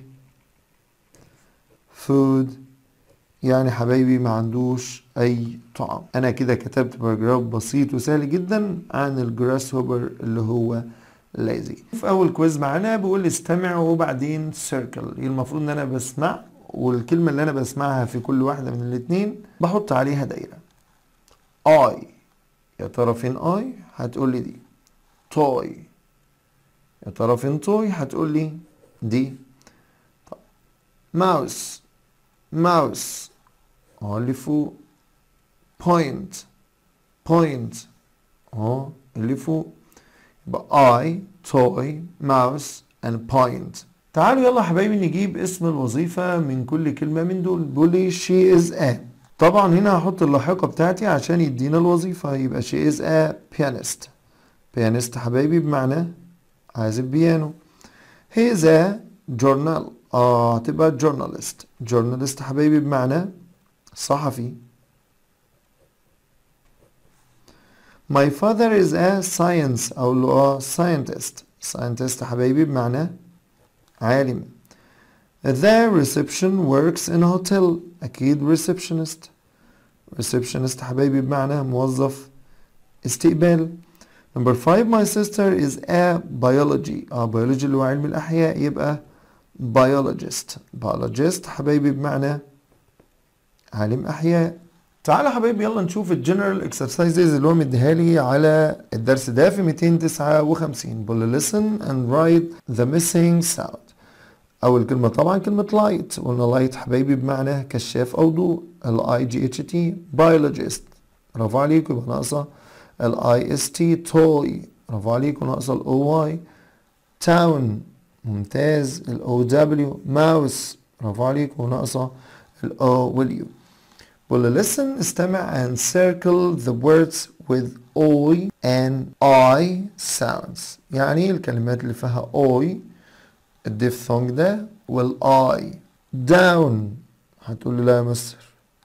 food يعني حبايبي ما عندوش اي طعام انا كده كتبت باراجراف بسيط وسهل جدا عن الجراس هوبر اللي هو لازي في اول كويز معانا بيقول لي استمع وبعدين سيركل المفروض ان انا بسمع والكلمة اللي انا بسمعها في كل واحدة من الاتنين بحط عليها دايرة اي يا ترى فين اي هتقول لي دي توي يا ترى فين توي هتقول لي دي طب ماوس ماوس اهو اللي فوق بوينت بوينت اهو اللي فوق يبقى اي توي ماوس and point تعالوا يلا حبايبي نجيب اسم الوظيفة من كل كلمة من دول بيقول لي she is a طبعا هنا هحط اللاحقة بتاعتي عشان يدينا الوظيفة يبقى she is a pianist pianist حبايبي بمعنى عازف بيانو he is a journal اه هتبقى journalist journalist حبايبي بمعنى صحفي my father is a science او اللي هو scientist scientist حبايبي بمعنى عالم The reception works in a hotel أكيد receptionist receptionist حبايبي بمعنى موظف استقبال number five my sister is a biology اه biology اللي هو علم الأحياء يبقى biologist biologist حبايبي بمعنى عالم أحياء تعالى حبايبي يلا نشوف الجنرال اكسرسايزز اللي هو مديها لي على الدرس ده في 259 بقول listen and write the missing sound أول كلمة طبعا كلمة light قلنا light حبايبي بمعنى كشاف أو ضوء ال I G H T biologist برافو عليكم يبقى ناقصة ال I S T toy برافو عليكم ناقصة ال O Y town ممتاز ال O W mouse برافو عليكم ناقصة ال O will you بقول listen استمع and circle the words with O and I sounds يعني الكلمات اللي فيها O الديفثونج ده والاي داون هتقول لي لا يا مستر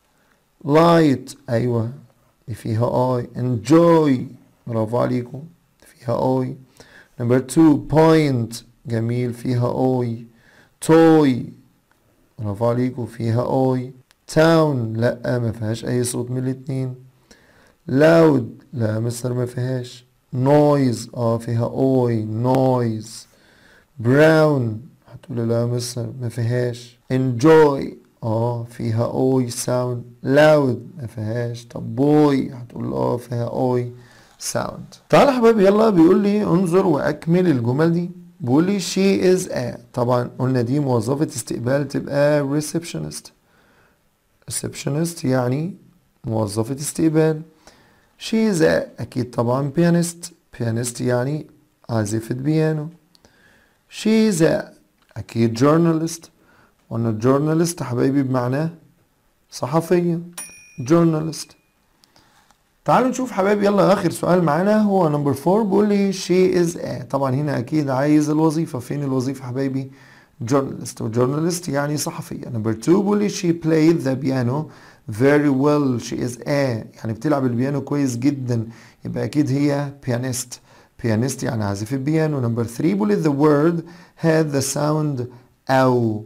لايت ايوه دي فيها اي انجوي برافو عليكم فيها اي نمبر 2 بوينت جميل فيها اي توي برافو عليكم فيها اي تاون لا ما فيهاش اي صوت من الاتنين لاود لا مستر ما فيهاش نويز اه فيها اوي نويز براون هتقول لا مصر ما فيهاش enjoy اه فيها اوي ساوند loud ما فيهاش طب بوي هتقول اه فيها اوي ساوند تعالى يا حبايبي يلا بيقول لي انظر واكمل الجمل دي بيقول لي she is a طبعا قلنا دي موظفة استقبال تبقى receptionist receptionist يعني موظفة استقبال she is a أكيد طبعا pianist pianist يعني عازفة بيانو She is a أكيد journalist وأنا journalist حبايبي بمعناه صحفية journalist تعالوا نشوف حبايبي يلا آخر سؤال معانا هو نمبر 4 بيقول لي she is a طبعا هنا أكيد عايز الوظيفة فين الوظيفة حبايبي journalist و journalist يعني صحفية نمبر 2 بيقول لي she played the piano very well she is a يعني بتلعب البيانو كويس جدا يبقى أكيد هي pianist pianist يعني عازف البيانو نمبر 3 بيقول the word had the sound أو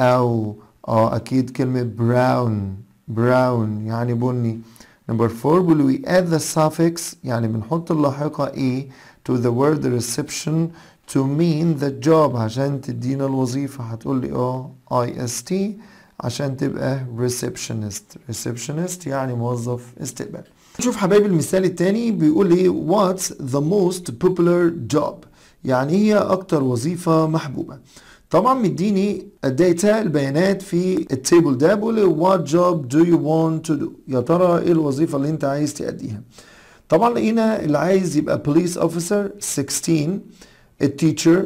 أو اه أكيد كلمة brown brown يعني بني نمبر 4 بيقول we add the suffix يعني بنحط اللاحقة e to the word reception to mean the job عشان تدينا الوظيفة هتقول لي اه ist عشان تبقى receptionist receptionist يعني موظف استقبال نشوف حبايبي المثال التاني بيقول لي what's the most popular job يعني هي اكتر وظيفة محبوبة طبعا مديني الداتا البيانات في التيبل ده بيقول لي what job do you want to do يا ترى ايه الوظيفة اللي انت عايز تأديها طبعا لقينا اللي عايز يبقى police officer 16 التيتشر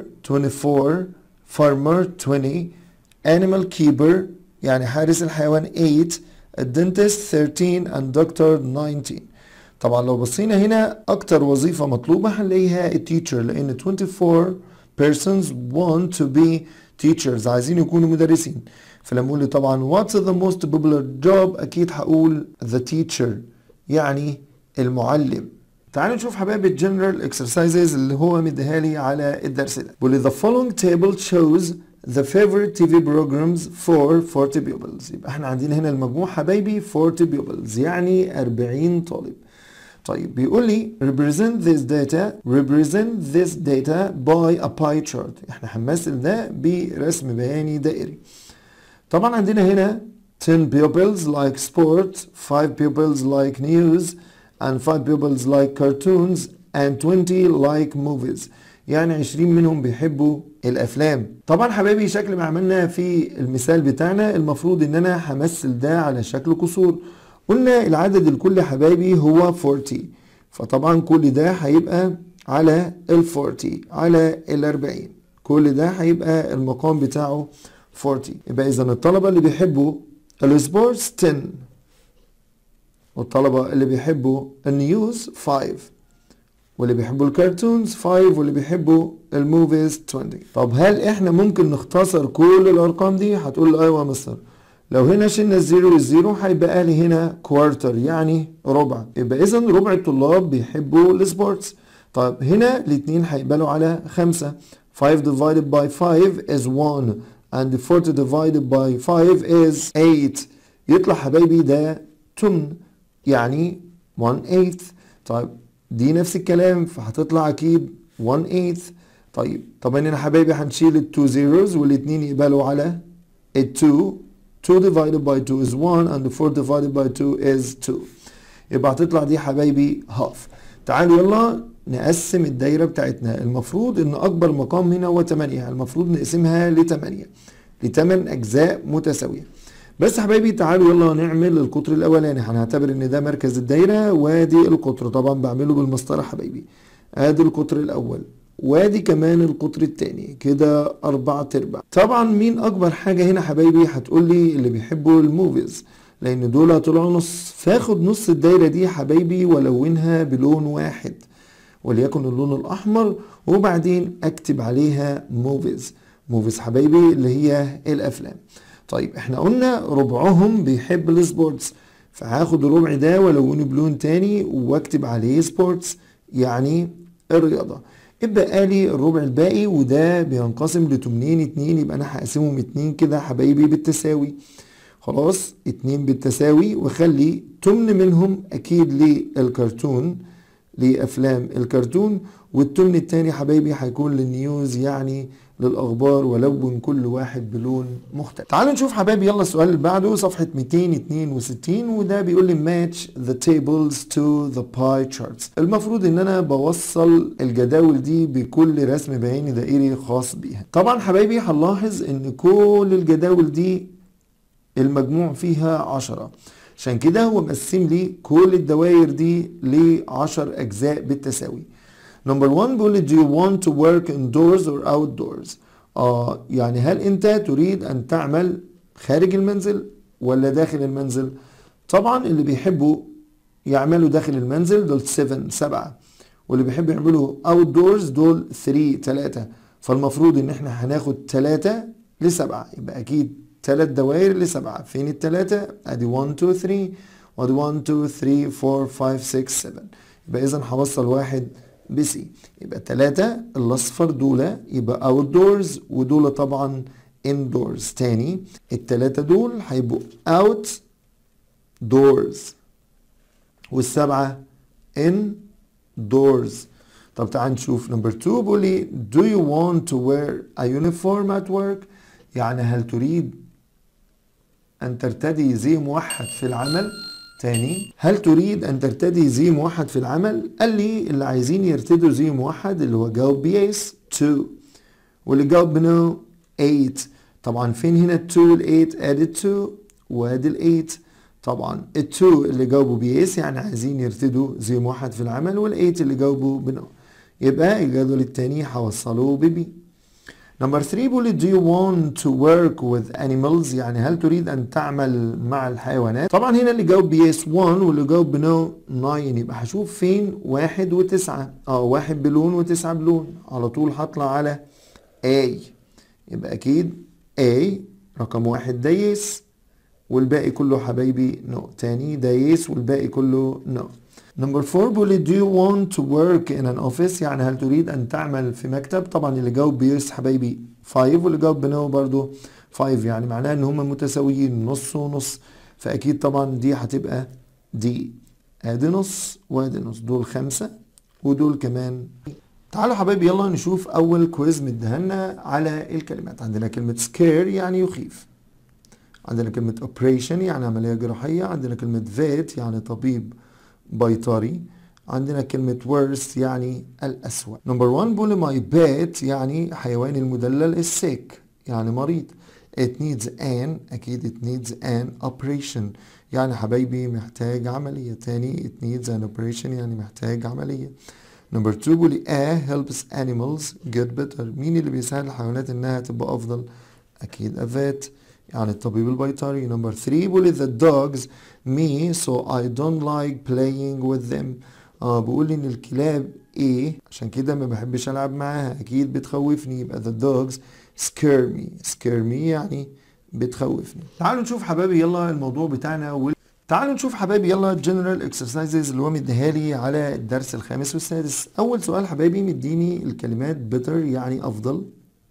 24 farmer 20 animal keeper يعني حارس الحيوان 8 الدنتست 13 and doctor 19 طبعا لو بصينا هنا اكتر وظيفة مطلوبة هنلاقيها التيتشر لان 24 persons want to be teachers عايزين يكونوا مدرسين فلما اقول لي طبعا what's the most popular job اكيد هقول the teacher يعني المعلم تعالوا نشوف حبايبي الجنرال اكسرسايزز اللي هو مديها لي على الدرس ده بيقول لي the following table shows the favorite TV programs for 40 pupils يبقى احنا عندنا هنا المجموع حبايبي 40 pupils يعني 40 طالب طيب بيقول لي represent this data represent this data by a pie chart احنا هنمثل ده برسم بياني دائري طبعا عندنا هنا 10 pupils like sport 5 pupils like news and 5 pupils like cartoons and 20 like movies يعني 20 منهم بيحبوا الافلام طبعا حبايبي شكل ما عملنا في المثال بتاعنا المفروض ان انا همثل ده على شكل كسور قلنا العدد الكلي حبايبي هو 40 فطبعا كل ده هيبقى على ال 40 على ال 40 كل ده هيبقى المقام بتاعه 40 يبقى اذا الطلبه اللي بيحبوا السبورتس 10 والطلبه اللي بيحبوا النيوز 5 واللي بيحبوا الكرتونز 5 واللي بيحبوا الموفيز 20 طب هل احنا ممكن نختصر كل الارقام دي هتقول لي ايوه يا مستر لو هنا شلنا الزيرو والزيرو هيبقى لي هنا كوارتر يعني ربع يبقى اذا ربع الطلاب بيحبوا السبورتس طيب هنا الاثنين هيقبلوا على خمسة 5 divided by 5 is 1 and 40 divided by 5 is 8 يطلع حبايبي ده تمن يعني 1 8 طيب دي نفس الكلام فهتطلع اكيد 1 8 طيب طبعا هنا حبايبي هنشيل ال 2 zeros والاثنين يقبلوا على ال 2 2 divided by 2 is 1 and 4 divided by 2 is 2 يبقى هتطلع دي حبايبي half تعالوا يلا نقسم الدايرة بتاعتنا المفروض ان اكبر مقام هنا هو 8 المفروض نقسمها ل 8 ل 8 اجزاء متساوية بس حبايبي تعالوا يلا نعمل القطر الاولاني هنعتبر ان ده مركز الدايرة وادي القطر طبعا بعمله بالمسطرة حبايبي ادي القطر الاول وادي كمان القطر التاني كده اربع تربع طبعا مين اكبر حاجة هنا حبايبي هتقول لي اللي بيحبوا الموفيز لان دول طلعوا نص فاخد نص الدايرة دي حبايبي والونها بلون واحد وليكن اللون الاحمر وبعدين اكتب عليها موفيز موفيز حبايبي اللي هي الافلام طيب احنا قلنا ربعهم بيحب السبورتس فهاخد الربع ده والونه بلون تاني واكتب عليه سبورتس يعني الرياضة ابقى لي الربع الباقي وده بينقسم لتمنين اتنين يبقى انا هقسمهم اتنين كده حبايبي بالتساوي خلاص اتنين بالتساوي وخلي تمن منهم اكيد للكرتون لافلام الكرتون والتمن التاني حبايبي هيكون للنيوز يعني للاخبار ولون كل واحد بلون مختلف تعالوا نشوف حبايبي يلا السؤال اللي بعده صفحة 262 وده بيقول لي match the tables to the pie charts المفروض ان انا بوصل الجداول دي بكل رسم بياني دائري خاص بيها طبعا حبايبي هنلاحظ ان كل الجداول دي المجموع فيها 10 عشان كده هو مقسم لي كل الدوائر دي ل 10 اجزاء بالتساوي نمبر 1 بيقول لي do you want to work indoors or outdoors اه يعني هل انت تريد ان تعمل خارج المنزل ولا داخل المنزل طبعا اللي بيحبوا يعملوا داخل المنزل دول 7 7 واللي بيحبوا يعملوا outdoors دول 3 3 فالمفروض ان احنا هناخد 3 ل 7 يبقى اكيد ثلاث دوائر لسبعة فين الثلاثة ادي 1 2 3 وادي 1 2 3 4 5 6 7 يبقى اذا هوصل واحد بسي يبقى ثلاثة الاصفر دول يبقى اوت دورز ودول طبعا indoors تاني الثلاثة دول هيبقوا اوت دورز والسبعة indoors طب تعال نشوف نمبر 2 بيقول لي do you want to wear a uniform at work يعني هل تريد أن ترتدي زي موحد في العمل تاني هل تريد أن ترتدي زي موحد في العمل قال لي اللي عايزين يرتدوا زي موحد اللي هو جاوب بيس 2 واللي جاوب بنو 8 طبعا فين هنا ال 2 وال 8 ادي 2 وادي ال 8 طبعا ال 2 اللي جاوبوا بيس يعني عايزين يرتدوا زي موحد في العمل وال 8 اللي جاوبوا بنو يبقى الجدول التاني هوصله ببي نمبر 3 بيقول do you want to work with animals يعني هل تريد أن تعمل مع الحيوانات طبعا هنا اللي جاوب بيس 1 واللي جاوب بنو 9 يبقى هشوف فين واحد وتسعة اه واحد بلون وتسعة بلون على طول هطلع على A يبقى أكيد A رقم واحد ده يس والباقي كله حبايبي نو تاني ده يس والباقي كله نو نمبر 4 بيقول لي do you want to work in an office يعني هل تريد ان تعمل في مكتب طبعا اللي جاوب بيس حبايبي 5 واللي جاوب بنو برضو 5 يعني معناها ان هم متساويين نص ونص فاكيد طبعا دي هتبقى دي ادي نص وادي نص دول خمسة ودول كمان تعالوا حبايبي يلا نشوف اول كويز مديهالنا على الكلمات عندنا كلمة scare يعني يخيف عندنا كلمة operation يعني عملية جراحية عندنا كلمة vet يعني طبيب بيطري عندنا كلمة worst يعني الأسوأ نمبر 1 بقول my pet يعني حيواني المدلل is sick يعني مريض it needs an أكيد it needs an operation يعني حبايبي محتاج عملية تاني it needs an operation يعني محتاج عملية نمبر 2 بقول a helps animals get better مين اللي بيساعد الحيوانات انها تبقى افضل اكيد a vet يعني الطبيب البيطري نمبر 3 بيقول the dogs me so I don't like playing with them اه بيقول ان الكلاب ايه عشان كده ما بحبش العب معاها اكيد بتخوفني يبقى the dogs scare me scare me يعني بتخوفني تعالوا نشوف حبايبي يلا الموضوع بتاعنا وال... تعالوا نشوف حبايبي يلا general exercises اللي هو مديها لي على الدرس الخامس والسادس اول سؤال حبايبي مديني الكلمات better يعني افضل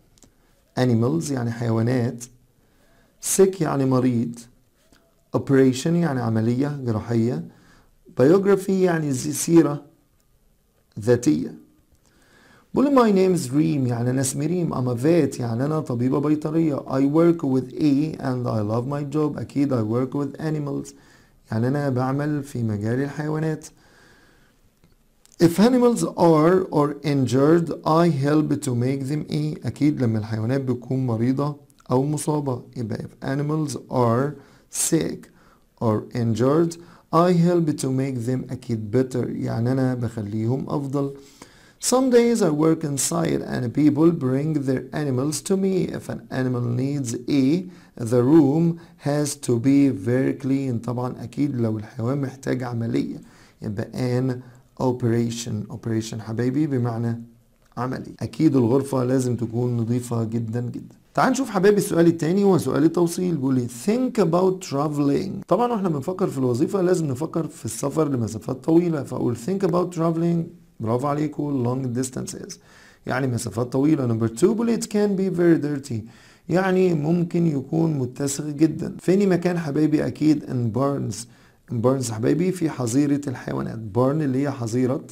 animals يعني حيوانات sick يعني مريض operation يعني عملية جراحية biography يعني زي- سيرة ذاتية بقول my name is ريم يعني أنا اسمي ريم I'm a vet يعني أنا طبيبة بيطرية I work with A and I love my job أكيد I work with animals يعني أنا بعمل في مجال الحيوانات If animals are or injured I help to make them A أكيد لما الحيوانات بتكون مريضة أو مصابة يبقى if animals are sick or injured I help to make them أكيد better يعني أنا بخليهم أفضل Some days I work inside and people bring their animals to me. If an animal needs A, the room has to be very clean. طبعا أكيد لو الحيوان محتاج عملية يبقى an operation. Operation حبايبي بمعنى عملي. أكيد الغرفة لازم تكون نظيفة جدا جدا. تعال نشوف حبايبي السؤال التاني هو سؤال التوصيل بيقول لي think about traveling طبعا واحنا بنفكر في الوظيفة لازم نفكر في السفر لمسافات طويلة فأقول think about traveling برافو عليكم long distances يعني مسافات طويلة number two بيقول it can be very dirty يعني ممكن يكون متسخ جدا فيني مكان حبايبي أكيد in barns in barns حبايبي في حظيرة الحيوانات barn اللي هي حظيرة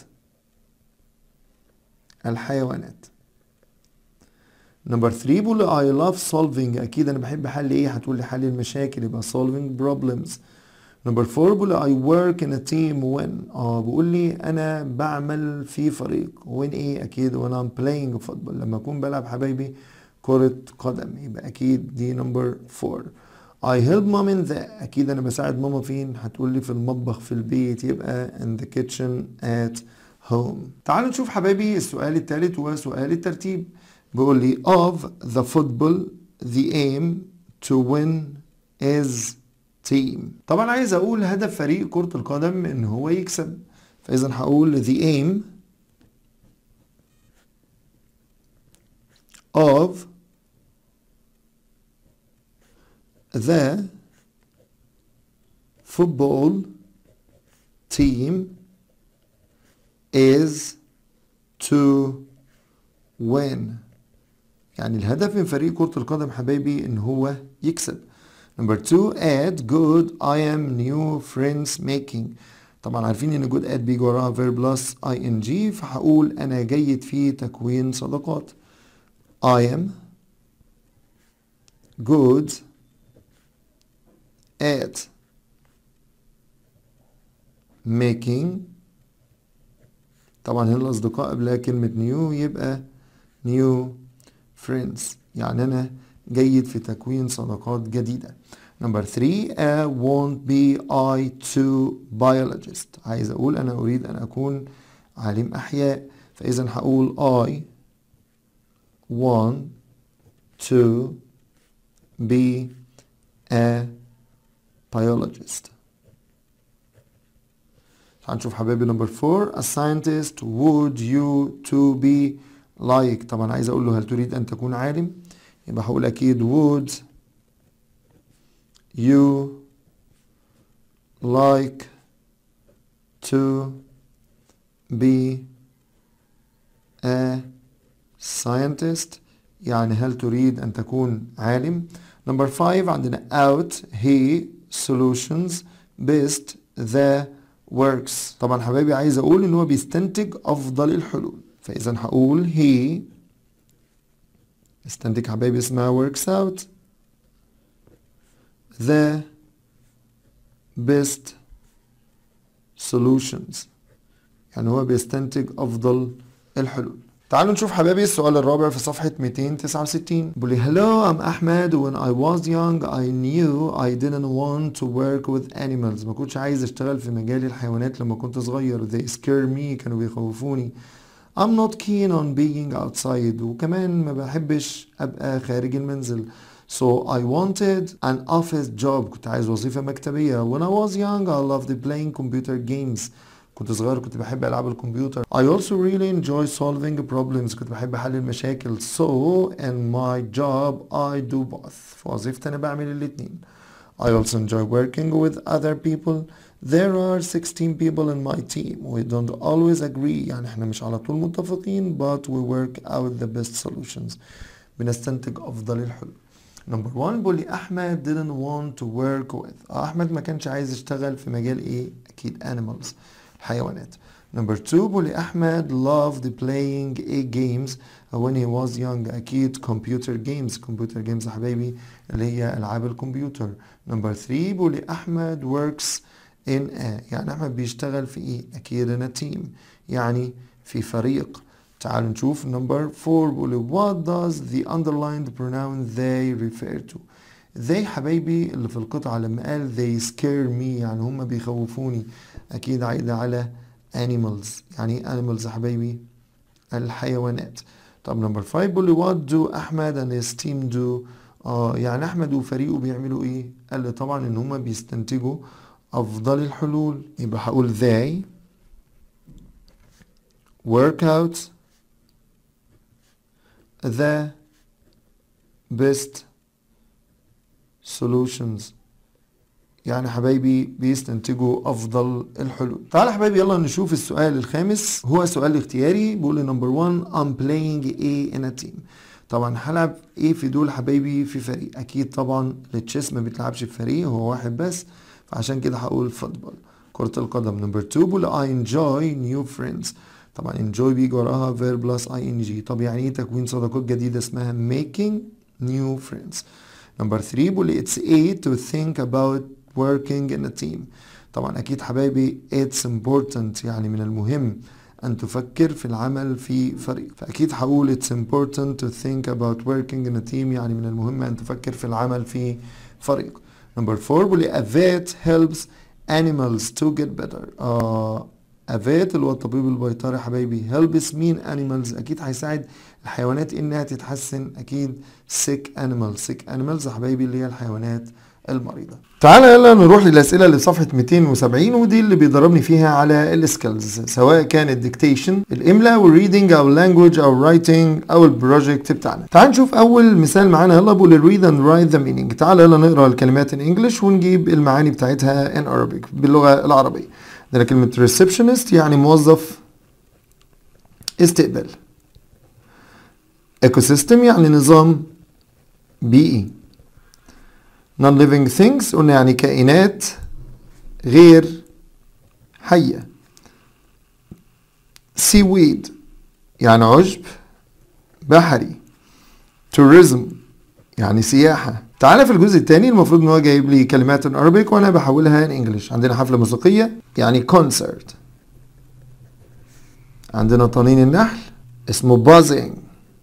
الحيوانات نمبر 3 بقول I love solving أكيد أنا بحب حل إيه هتقول لي حل المشاكل يبقى solving problems نمبر 4 بقول I work in a team when اه بقول لي أنا بعمل في فريق when إيه أكيد when I'm playing football لما أكون بلعب حبايبي كرة قدم يبقى أكيد دي نمبر 4 I help mom in the أكيد أنا بساعد ماما فين هتقول لي في المطبخ في البيت يبقى in the kitchen at home تعالوا نشوف حبايبي السؤال الثالث وسؤال الترتيب بيقول لي of the football the aim to win is team طبعا عايز اقول هدف فريق كرة القدم ان هو يكسب فاذا هقول the aim of the football team is to win يعني الهدف من فريق كرة القدم حبايبي ان هو يكسب Number two, add good I am new friends making. طبعا عارفين ان good add بيجي وراها verb plus ing فهقول انا جيد في تكوين صداقات. I am good at making طبعا هنا الأصدقاء قبلها كلمة new يبقى new friends يعني أنا جيد في تكوين صداقات جديدة Number three, uh, won't be I to biologist. عايز أقول أنا أريد أن أكون عالم أحياء فإذا هقول I want to be a biologist. هنشوف حبايبي نمبر 4 a scientist would you to be like طبعا عايز اقول له هل تريد ان تكون عالم يبقى هقول اكيد would you like to be a scientist يعني هل تريد ان تكون عالم نمبر 5 عندنا out he solutions best the works طبعا حبايبي عايز اقول ان هو بيستنتج افضل الحلول فاذا هقول he استنتج حبايبي اسمها works out the best solutions يعني هو بيستنتج افضل الحلول تعالوا نشوف حبايبي السؤال الرابع في صفحة 269 بيقول لي Hello I'm Ahmed when I was young I knew I didn't want to work with animals ما كنتش عايز اشتغل في مجال الحيوانات لما كنت صغير they scare me كانوا بيخوفوني I'm not keen on being outside وكمان ما بحبش ابقى خارج المنزل So I wanted an office job كنت عايز وظيفة مكتبية When I was young I loved playing computer games كنت صغير كنت بحب ألعاب الكمبيوتر I also really enjoy solving problems كنت بحب حل المشاكل So in my job I do both في وظيفتي أنا بعمل الاتنين I also enjoy working with other people There are 16 people in my team We don't always agree يعني احنا مش على طول متفقين But we work out the best solutions بنستنتج أفضل الحلول نمبر 1 بيقول لي احمد didn't want to work with اه احمد ما كانش عايز يشتغل في مجال ايه اكيد animals الحيوانات نمبر 2 بيقول لي احمد loved playing a games when he was young اكيد computer games computer games يا حبايبي اللي هي العاب الكمبيوتر نمبر 3 بيقول لي احمد works in a يعني احمد بيشتغل في ايه اكيد in a team يعني في فريق تعالوا نشوف نمبر 4 بيقول what does the underlined pronoun they refer to they حبايبي اللي في القطعة لما قال they scare me يعني هم بيخوفوني أكيد عايدة على animals يعني ايه animals يا حبايبي الحيوانات طب نمبر 5 بيقول what do أحمد and his team do آه يعني أحمد وفريقه بيعملوا إيه؟ قال لي طبعا إن هم بيستنتجوا أفضل الحلول يبقى هقول they work out the best solutions يعني حبايبي بيستنتجوا افضل الحلول تعال يا حبايبي يلا نشوف السؤال الخامس هو سؤال اختياري بيقول نمبر 1 I'm playing A in a team طبعا هلعب ايه في دول حبايبي في فريق اكيد طبعا التشيس ما بيتلعبش في فريق هو واحد بس فعشان كده هقول فوتبول كرة القدم نمبر 2 بيقول I enjoy new friends طبعا enjoy بيجي وراها verb plus ing طب يعني ايه تكوين صداقات جديدة اسمها making new friends نمبر 3 بيقول it's a to think about working in a team طبعا اكيد حبايبي it's important يعني من المهم ان تفكر في العمل في فريق فاكيد هقول it's important to think about working in a team يعني من المهم ان تفكر في العمل في فريق نمبر 4 بيقول a vet helps animals to get better آه a vet اللي هو الطبيب البيطري يا حبايبي helps مين animals اكيد هيساعد الحيوانات انها تتحسن اكيد sick animals sick animals يا حبايبي اللي هي الحيوانات المريضة تعالى يلا نروح للأسئلة اللي في صفحة 270 ودي اللي بيدربني فيها على السكيلز سواء كان الديكتيشن الإملاء والريدنج أو اللانجوج أو الرايتنج أو البروجكت بتاعنا تعال نشوف أول مثال معانا يلا بقول الريد اند رايت ذا مينينج تعال يلا نقرا الكلمات ان انجلش ونجيب المعاني بتاعتها ان Arabic باللغة العربية عندنا كلمة receptionist يعني موظف استقبال ecosystem يعني نظام بيئي non-living things قلنا يعني كائنات غير حية seaweed يعني عشب بحري tourism يعني سياحة تعالى في الجزء الثاني المفروض ان هو جايب لي كلمات ان Arabic وانا بحولها ان انجلش عندنا حفلة موسيقية يعني concert عندنا طنين النحل اسمه buzzing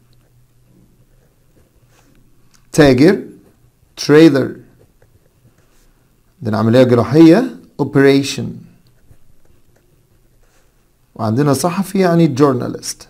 تاجر trader عندنا عملية جراحية operation وعندنا صحفي يعني journalist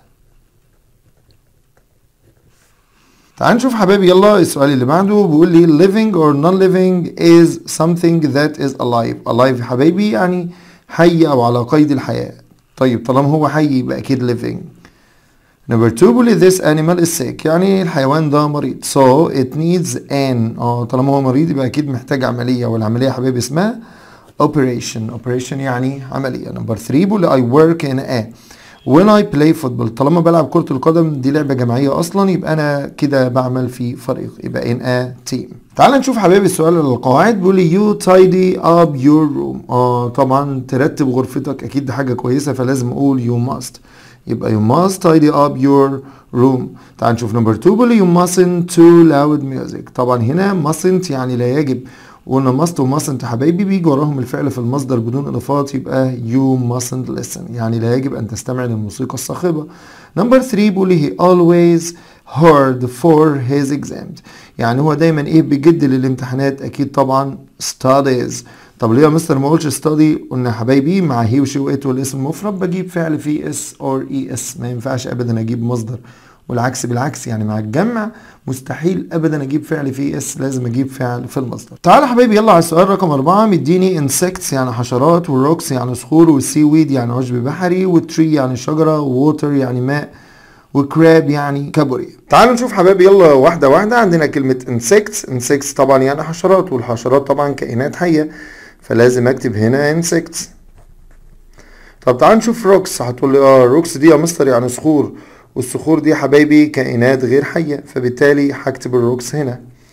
تعال نشوف حبايبي يلا السؤال اللي بعده بيقول لي living or non-living is something that is alive alive حبايبي يعني حي أو على قيد الحياة طيب طالما هو حي يبقى أكيد living Number two بيقول لي this animal is sick يعني الحيوان ده مريض so it needs an اه طالما هو مريض يبقى أكيد محتاج عملية والعملية يا حبايبي اسمها operation operation يعني عملية Number three بيقول لي I work in a when I play football طالما بلعب كرة القدم دي لعبة جماعية أصلا يبقى أنا كده بعمل في فريق يبقى in a team تعال نشوف حبايبي السؤال القواعد بيقول لي you tidy up your room اه طبعا ترتب غرفتك أكيد دي حاجة كويسة فلازم أقول you must يبقى you must tidy up your room تعال نشوف نمبر 2 بيقول لي you mustn't too loud music طبعا هنا mustn't يعني لا يجب وقلنا must و mustn't حبايبي بيجي وراهم الفعل في المصدر بدون اضافات يبقى you mustn't listen يعني لا يجب ان تستمع للموسيقى الصاخبه نمبر 3 بيقول لي he always hard for his exams يعني هو دايما ايه بيجد للامتحانات اكيد طبعا studies طب ليه يا مستر ما قلتش ستادي قلنا حبايبي مع هي وشي وات والاسم المفرد بجيب فعل فيه اس اور اي اس ما ينفعش ابدا اجيب مصدر والعكس بالعكس يعني مع الجمع مستحيل ابدا اجيب فعل فيه اس لازم اجيب فعل في المصدر تعالى حبايبي يلا على السؤال رقم أربعة مديني انسكتس يعني حشرات والروكس يعني صخور والسي ويد يعني عشب بحري والتري يعني شجره ووتر يعني ماء وكراب يعني كابوريا تعالوا نشوف حبايبي يلا واحده واحده عندنا كلمه انسكتس انسكتس طبعا يعني حشرات والحشرات طبعا كائنات حيه فلازم اكتب هنا insects طب تعال نشوف روكس هتقول لي اه روكس دي يا مستر يعني صخور والصخور دي يا حبايبي كائنات غير حية فبالتالي هكتب الروكس هنا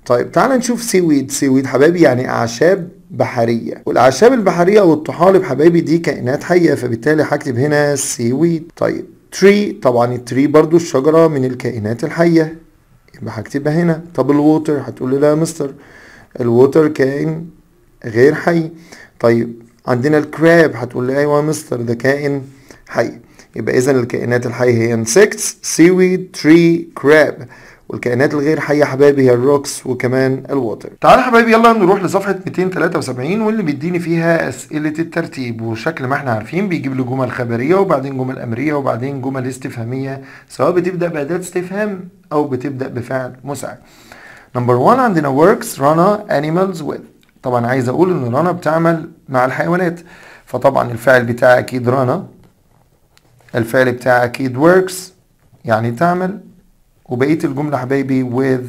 طيب تعال نشوف سيويد سيويد حبايبي يعني اعشاب بحرية والاعشاب البحرية والطحالب حبايبي دي كائنات حية فبالتالي هكتب هنا سيويد طيب تري طبعا التري برضو الشجرة من الكائنات الحية يبقى هكتبها هنا طب الووتر هتقول لي لا يا مستر الووتر كائن غير حي طيب عندنا الكراب هتقول لي ايوه يا مستر ده كائن حي يبقى اذا الكائنات الحية هي insects seaweed tree crab والكائنات الغير حية حبايبي هي الروكس وكمان الووتر تعال حبايبي يلا نروح لصفحة 273 واللي بيديني فيها أسئلة الترتيب وشكل ما احنا عارفين بيجيب لي جمل خبرية وبعدين جمل أمرية وبعدين جمل استفهامية سواء بتبدأ بأداة استفهام أو بتبدأ بفعل مساعد نمبر 1 عندنا works رنا animals with طبعا عايز أقول إن رنا بتعمل مع الحيوانات فطبعا الفعل بتاعي أكيد رنا الفعل بتاعي أكيد works يعني تعمل وبقية الجملة حبايبي with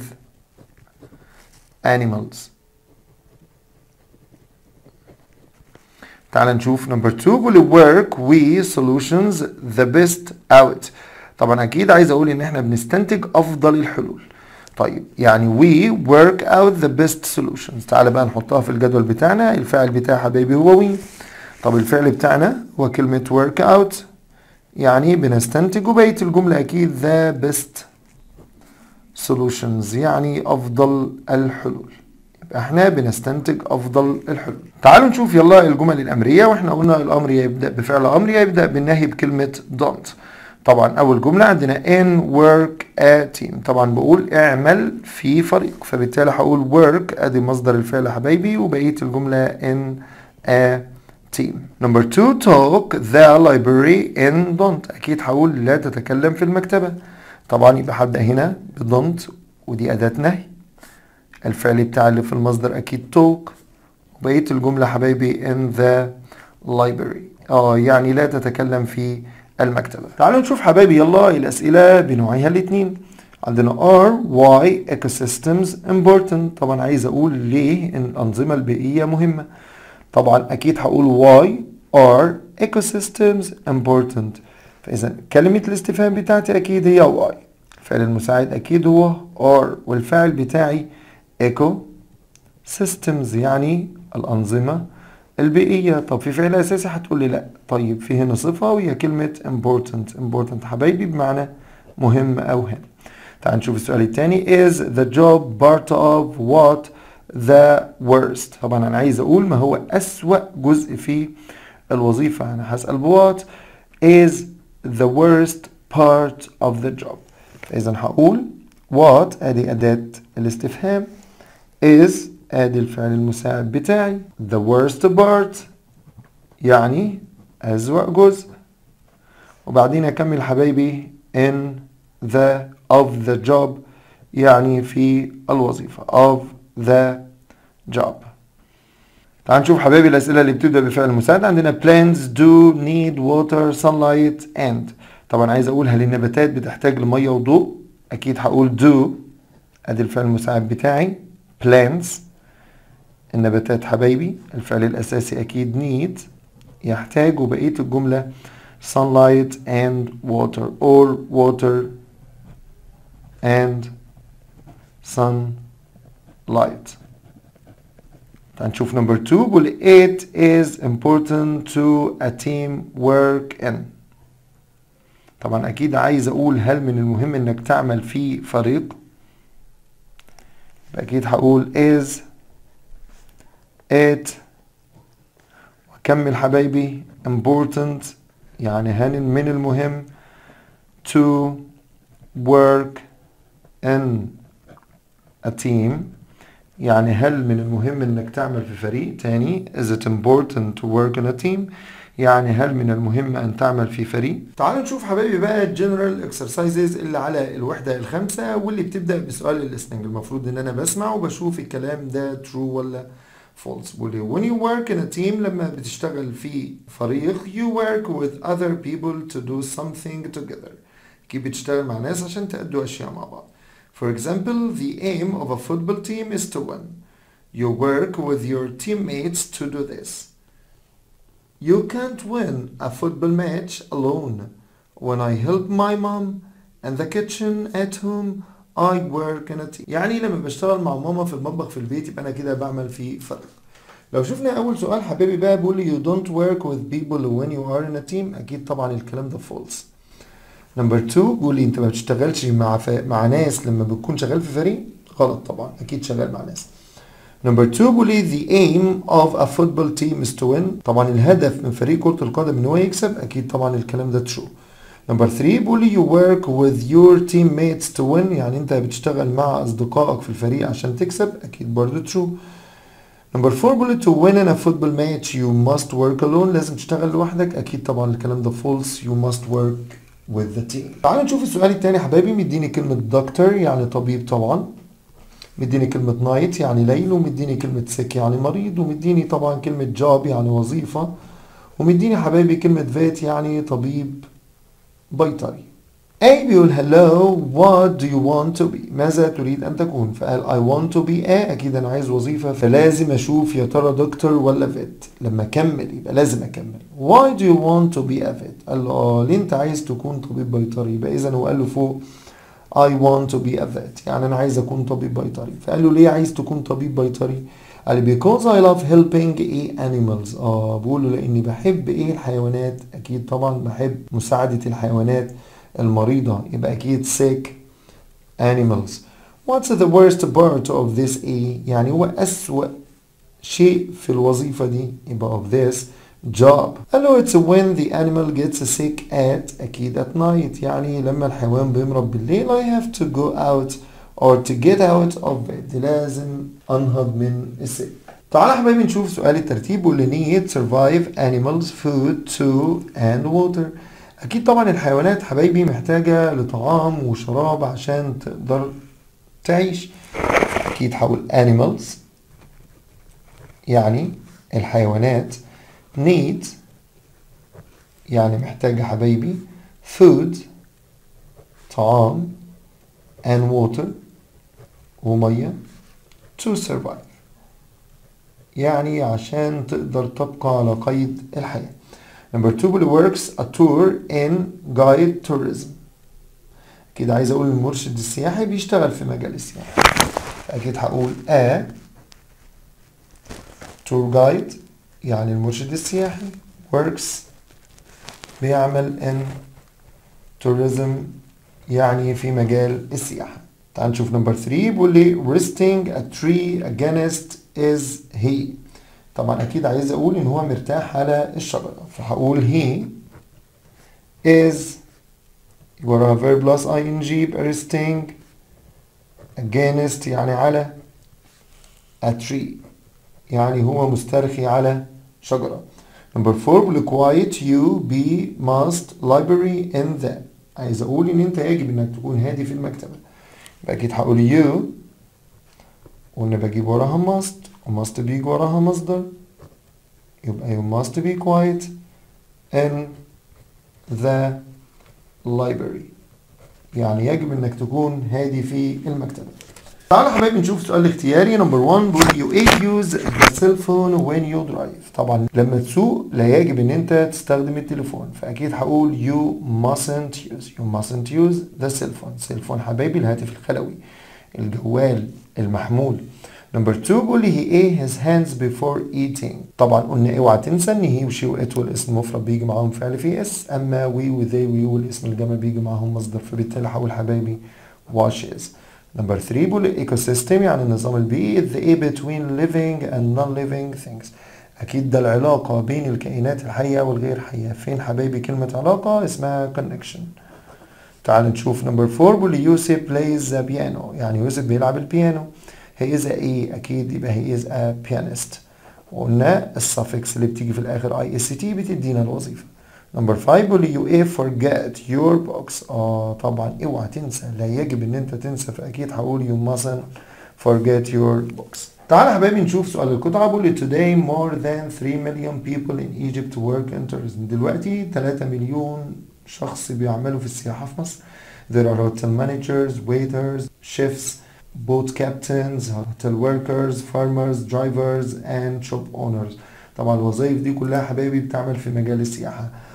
animals تعال نشوف نمبر 2 بيقول work we solutions the best out طبعا اكيد عايز اقول ان احنا بنستنتج افضل الحلول طيب يعني we work out the best solutions تعال بقى نحطها في الجدول بتاعنا الفعل بتاع حبايبي هو we طب الفعل بتاعنا هو كلمة work out يعني بنستنتج وبقية الجملة اكيد the best solutions يعني افضل الحلول يبقى احنا بنستنتج افضل الحلول تعالوا نشوف يلا الجمل الامريه واحنا قلنا الامر يبدا بفعل امر يبدا بالنهي بكلمه don't طبعا اول جمله عندنا in work a team طبعا بقول اعمل في فريق فبالتالي هقول work ادي مصدر الفعل يا حبايبي وبقيه الجمله in a team number two talk the library in don't اكيد هقول لا تتكلم في المكتبه طبعا يبقى هبدأ هنا بدونت ودي أداة نهي الفعل بتاع اللي في المصدر أكيد توك وبقية الجملة حبايبي in the library اه يعني لا تتكلم في المكتبة تعالوا نشوف حبايبي يلا الأسئلة بنوعها الاتنين عندنا are why ecosystems important طبعا عايز أقول ليه إن الأنظمة البيئية مهمة طبعا أكيد هقول why are ecosystems important فإذا كلمة الاستفهام بتاعتي أكيد هي واي الفعل المساعد أكيد هو or والفعل بتاعي eco systems يعني الأنظمة البيئية طب في فعل أساسي هتقول لي لا طيب في هنا صفة وهي كلمة important important حبايبي بمعنى مهم أو هام تعال نشوف السؤال الثاني is the job part of what the worst طبعا أنا عايز أقول ما هو أسوأ جزء في الوظيفة أنا هسأل بوات is the worst part of the job إذا هقول what أدي أداة الاستفهام is أدي الفعل المساعد بتاعي the worst part يعني أسوأ جزء وبعدين أكمل حبايبي in the of the job يعني في الوظيفة of the job تعال نشوف حبايبي الأسئلة اللي بتبدأ بفعل مساعد عندنا plants do need water sunlight and طبعا عايز أقول هل النباتات بتحتاج لمية وضوء أكيد هقول do أدي الفعل المساعد بتاعي plants النباتات حبايبي الفعل الأساسي أكيد need يحتاج وبقية الجملة sunlight and water or water and sunlight تعال نشوف number two بيقول it is important to a team work in طبعا اكيد عايز اقول هل من المهم انك تعمل في فريق اكيد هقول is it واكمل حبايبي important يعني هل من المهم to work in a team يعني هل من المهم انك تعمل في فريق تاني is it important to work in a team يعني هل من المهم ان تعمل في فريق تعالوا نشوف حبايبي بقى الجنرال اكسرسايزز اللي على الوحده الخامسه واللي بتبدا بسؤال الليسننج المفروض ان انا بسمع وبشوف الكلام ده true ولا false بيقول when you work in a team لما بتشتغل في فريق you work with other people to do something together كيف بتشتغل مع ناس عشان تأدوا اشياء مع بعض For example, the aim of a football team is to win. You work with your teammates to do this. You can't win a football match alone. When I help my mom in the kitchen at home, I work in a team يعني لما بشتغل مع ماما في المطبخ في البيت يبقى انا كده بعمل في فرق لو شفنا اول سؤال حبيبي بقى بيقول لي you don't work with people when you are in a team اكيد طبعا الكلام ده false نمبر 2 بيقول لي انت ما بتشتغلش مع ف... مع ناس لما بتكون شغال في فريق غلط طبعا اكيد شغال مع ناس نمبر 2 بيقول لي the aim of a football team is to win طبعا الهدف من فريق كرة القدم ان هو يكسب اكيد طبعا الكلام ده true نمبر 3 بيقول لي you work with your teammates to win يعني انت بتشتغل مع اصدقائك في الفريق عشان تكسب اكيد برضه true نمبر 4 بيقول لي to win in a football match you must work alone لازم تشتغل لوحدك اكيد طبعا الكلام ده false you must work with the team تعالوا نشوف السؤال التاني حبايبي مديني كلمة دكتور يعني طبيب طبعا مديني كلمة نايت يعني ليل ومديني كلمة سيك يعني مريض ومديني طبعا كلمة جوب يعني وظيفة ومديني حبايبي كلمة فيت يعني طبيب بيطري A بيقول hello what do you want to be ماذا تريد أن تكون فقال I want to be A أكيد أنا عايز وظيفة فلازم أشوف يا ترى دكتور ولا فيت لما أكمل يبقى لازم أكمل Why do you want to be a vet قال له آه ليه أنت عايز تكون طبيب بيطري يبقى إذا هو قال له فوق I want to be a vet يعني أنا عايز أكون طبيب بيطري فقال له ليه عايز تكون طبيب بيطري قال لي because I love helping ايه animals اه بقول له لاني بحب ايه الحيوانات اكيد طبعا بحب مساعدة الحيوانات المريضة يبقى اكيد sick animals what's the worst part of this ايه يعني هو اسوأ شيء في الوظيفة دي يبقى of this job قال له it's when the animal gets sick at اكيد at night يعني لما الحيوان بيمرض بالليل I have to go out or to get out of bed لازم انهض من السرير تعالى يا حبايبي نشوف سؤال الترتيب واللي need survive animals food to and water اكيد طبعا الحيوانات حبايبي محتاجة لطعام وشراب عشان تقدر تعيش اكيد هقول animals يعني الحيوانات need يعني محتاجة حبايبي food طعام and water ومية to survive يعني عشان تقدر تبقى على قيد الحياة number two اللي works a tour in guide tourism كده عايز اقول المرشد السياحي بيشتغل في مجال السياحة اكيد هقول a tour guide يعني المرشد السياحي works بيعمل in tourism يعني في مجال السياحة تعال نشوف نمبر 3 بيقول لي resting a tree against is he طبعا اكيد عايز اقول ان هو مرتاح على الشجرة فهقول he is وراها verb plus ing يبقى resting against يعني على a tree يعني هو مسترخي على شجرة نمبر 4 بيقول لي quiet you be must library in the عايز اقول ان انت يجب انك تكون هادي في المكتبة يبقى اكيد هقول you وان بجيب وراها must و must بيجي وراها مصدر يبقى you must be quiet in the library يعني يجب انك تكون هادي في المكتبة تعالى حبايبي نشوف سؤال اختياري نمبر 1 بيقول you a use the cell phone when you drive طبعا لما تسوق لا يجب ان انت تستخدم التليفون فاكيد هقول you mustn't use you mustn't use the cell phone cell phone حبايبي الهاتف الخلوي الجوال المحمول نمبر 2 بيقول لي he ate his hands before eating طبعا قلنا اوعى تنسى ان هي وشي وات والاسم المفرد بيجي معاهم فعل في اس اما وي وذي وي والاسم الجمع بيجي معاهم مصدر فبالتالي هقول حبايبي washes نمبر 3 بيقول لي ecosystem يعني النظام البيئي is the a between living and non-living things اكيد ده العلاقة بين الكائنات الحية والغير حية فين حبايبي كلمة علاقة اسمها connection تعال نشوف نمبر 4 بيقول لي يوسف plays the piano يعني يوسف بيلعب البيانو he is a a اكيد يبقى he is a pianist وقلنا السفكس اللي بتيجي في الاخر اي اس تي بتدينا الوظيفة نمبر 5 بيقول لي you a forget your books اه طبعا اوعى تنسى لا يجب ان انت تنسى فاكيد هقول you mustn't forget your books تعالى يا حبايبي نشوف سؤال القطعة بيقول لي today more than 3 million people in Egypt work in tourism دلوقتي 3 مليون شخص بيعملوا في السياحة في مصر there are hotel managers waiters chefs boat captains hotel workers farmers drivers and shop owners طبعا الوظائف دي كلها حبايبي بتعمل في مجال السياحة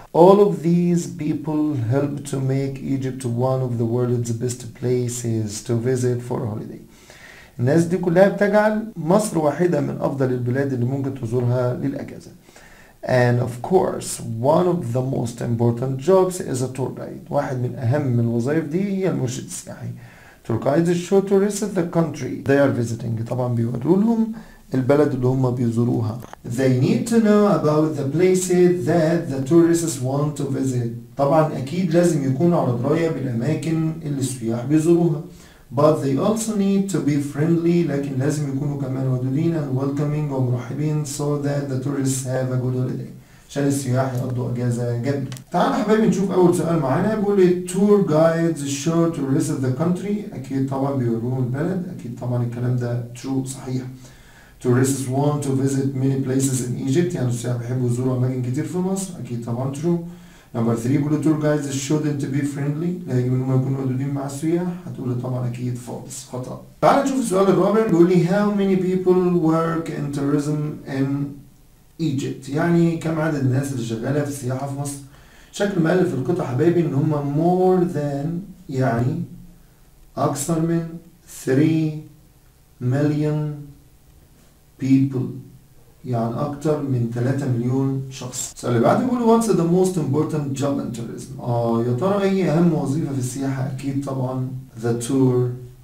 All of these people help to make Egypt one of the world's best places to visit for holiday. الناس دي كلها بتجعل مصر واحدة من أفضل البلاد اللي ممكن تزورها للأجازة. And of course, one of the most important jobs is a tour guide. واحد من أهم الوظائف دي هي المرشد السياحي. Tour guides show tourists the country they are visiting. طبعا بيوروا لهم البلد اللي هم بيزوروها. They need to know about the places that the tourists want to visit. طبعا أكيد لازم يكونوا على دراية بالأماكن اللي السياح بيزوروها. But they also need to be friendly لكن لازم يكونوا كمان ودودين and welcoming ومرحبين so that the tourists have a good holiday. عشان السياح يقضوا اجازه جميله. تعالوا يا حبايبي نشوف اول سؤال معانا بيقول لي tour guides show tourists of the country اكيد طبعا بيوروهم البلد اكيد طبعا الكلام ده true صحيح. Tourists want to visit many places in Egypt يعني السياح بيحبوا يزوروا اماكن كتير في مصر اكيد طبعا true. نمبر 3 بيقولوا tour guides shouldn't be friendly لا يجب انهم يكونوا ودودين مع السياح هتقول طبعا اكيد false خطأ. تعال نشوف السؤال الرابع بيقول لي how many people work in tourism in Egypt يعني كم عدد الناس اللي شغالة في السياحة في مصر شكل مؤلف في القطع حبايبي ان هم more than يعني اكثر من 3 مليون people يعني اكتر من 3 مليون شخص السؤال اللي بعده بيقول what's the most important job in tourism اه يا ترى ايه اهم وظيفة في السياحة اكيد طبعا the tour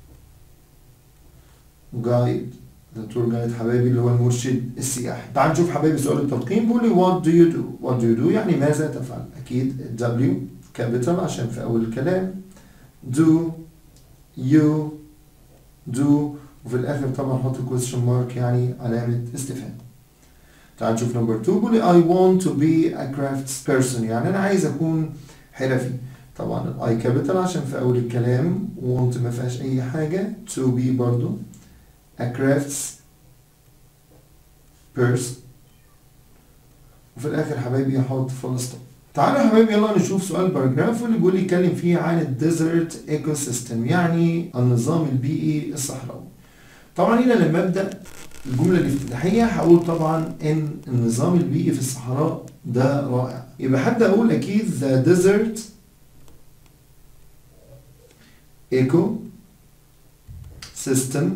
guide the tour guide حبايبي اللي هو المرشد السياحي تعال نشوف حبايبي سؤال التلقين بيقول لي what do you do what do you do يعني ماذا تفعل اكيد W capital عشان في اول الكلام do you do وفي الاخر طبعا حط question mark يعني علامة استفهام تعال نشوف نمبر 2 بيقول لي I want to be a crafts person يعني انا عايز اكون حرفي طبعا الاي كابيتال عشان في اول الكلام want ما فيهاش اي حاجة to be برضو a crafts person وفي الاخر حبايبي هحط فول ستوب تعالوا يا حبايبي يلا نشوف سؤال باراجراف اللي بيقول لي يتكلم فيه عن الديزرت ايكو سيستم يعني النظام البيئي الصحراوي طبعا هنا لما ابدا الجمله الافتتاحيه هقول طبعا ان النظام البيئي في الصحراء ده رائع يبقى هبدا اقول اكيد the desert eco system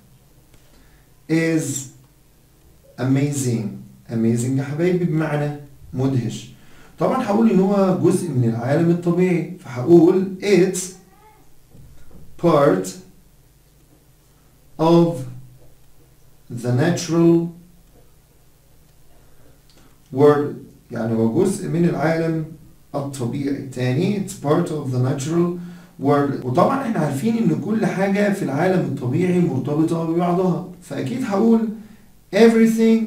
is amazing amazing يا حبايبي بمعنى مدهش طبعا هقول ان هو جزء من العالم الطبيعي فهقول it's part of the natural world يعني هو جزء من العالم الطبيعي تاني it's part of the natural world وطبعا احنا عارفين ان كل حاجة في العالم الطبيعي مرتبطة ببعضها فاكيد هقول everything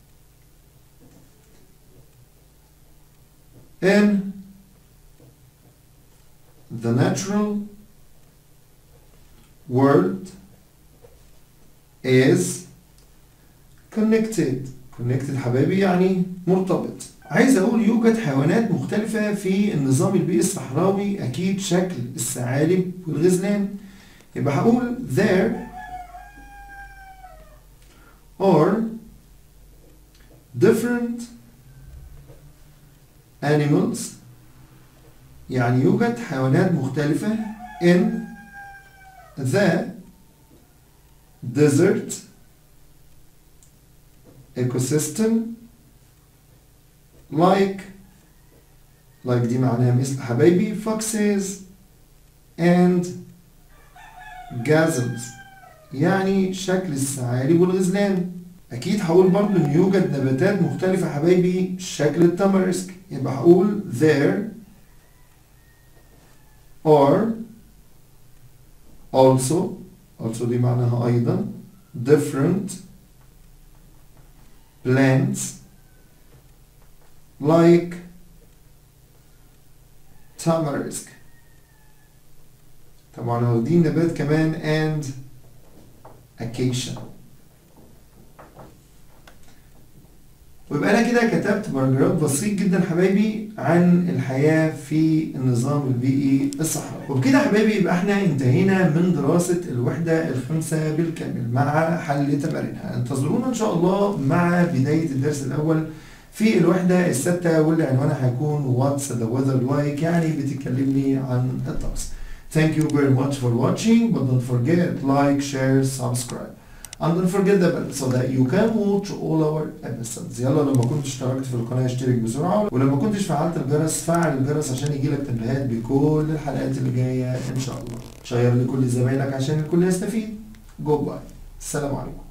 in the natural world is connected connected حبايبي يعني مرتبط عايز اقول يوجد حيوانات مختلفة في النظام البيئي الصحراوي اكيد شكل الثعالب والغزلان يبقى هقول there are different animals يعني يوجد حيوانات مختلفة in the desert ecosystem like like دي معناها مثل حبايبي foxes and gazelles يعني شكل الثعالب والغزلان اكيد هقول برضو ان يوجد نباتات مختلفة حبايبي شكل التمرسك يبقى هقول there are also also دي معناها ايضا different plants like tamarisk طبعا هو دي نبات كمان and acacia ويبقى انا كده كتبت باراجراف بسيط جدا حبايبي عن الحياة في النظام البيئي الصحراوي وبكده حبايبي يبقى احنا انتهينا من دراسة الوحدة الخامسة بالكامل مع حل تمارينها انتظرونا ان شاء الله مع بداية الدرس الاول في الوحدة الستة واللي عنوانها هيكون What's the weather like يعني بتكلمني عن الطقس. Thank you very much for watching but don't forget like, share, subscribe. And don't forget the bell so that you can watch all our episodes. يلا لما كنت اشتركت في القناة اشترك بسرعة ولما كنتش فعلت الجرس فعل الجرس عشان يجيلك تنبيهات بكل الحلقات اللي جاية ان شاء الله. شير لكل زمايلك عشان الكل يستفيد. جود باي. السلام عليكم.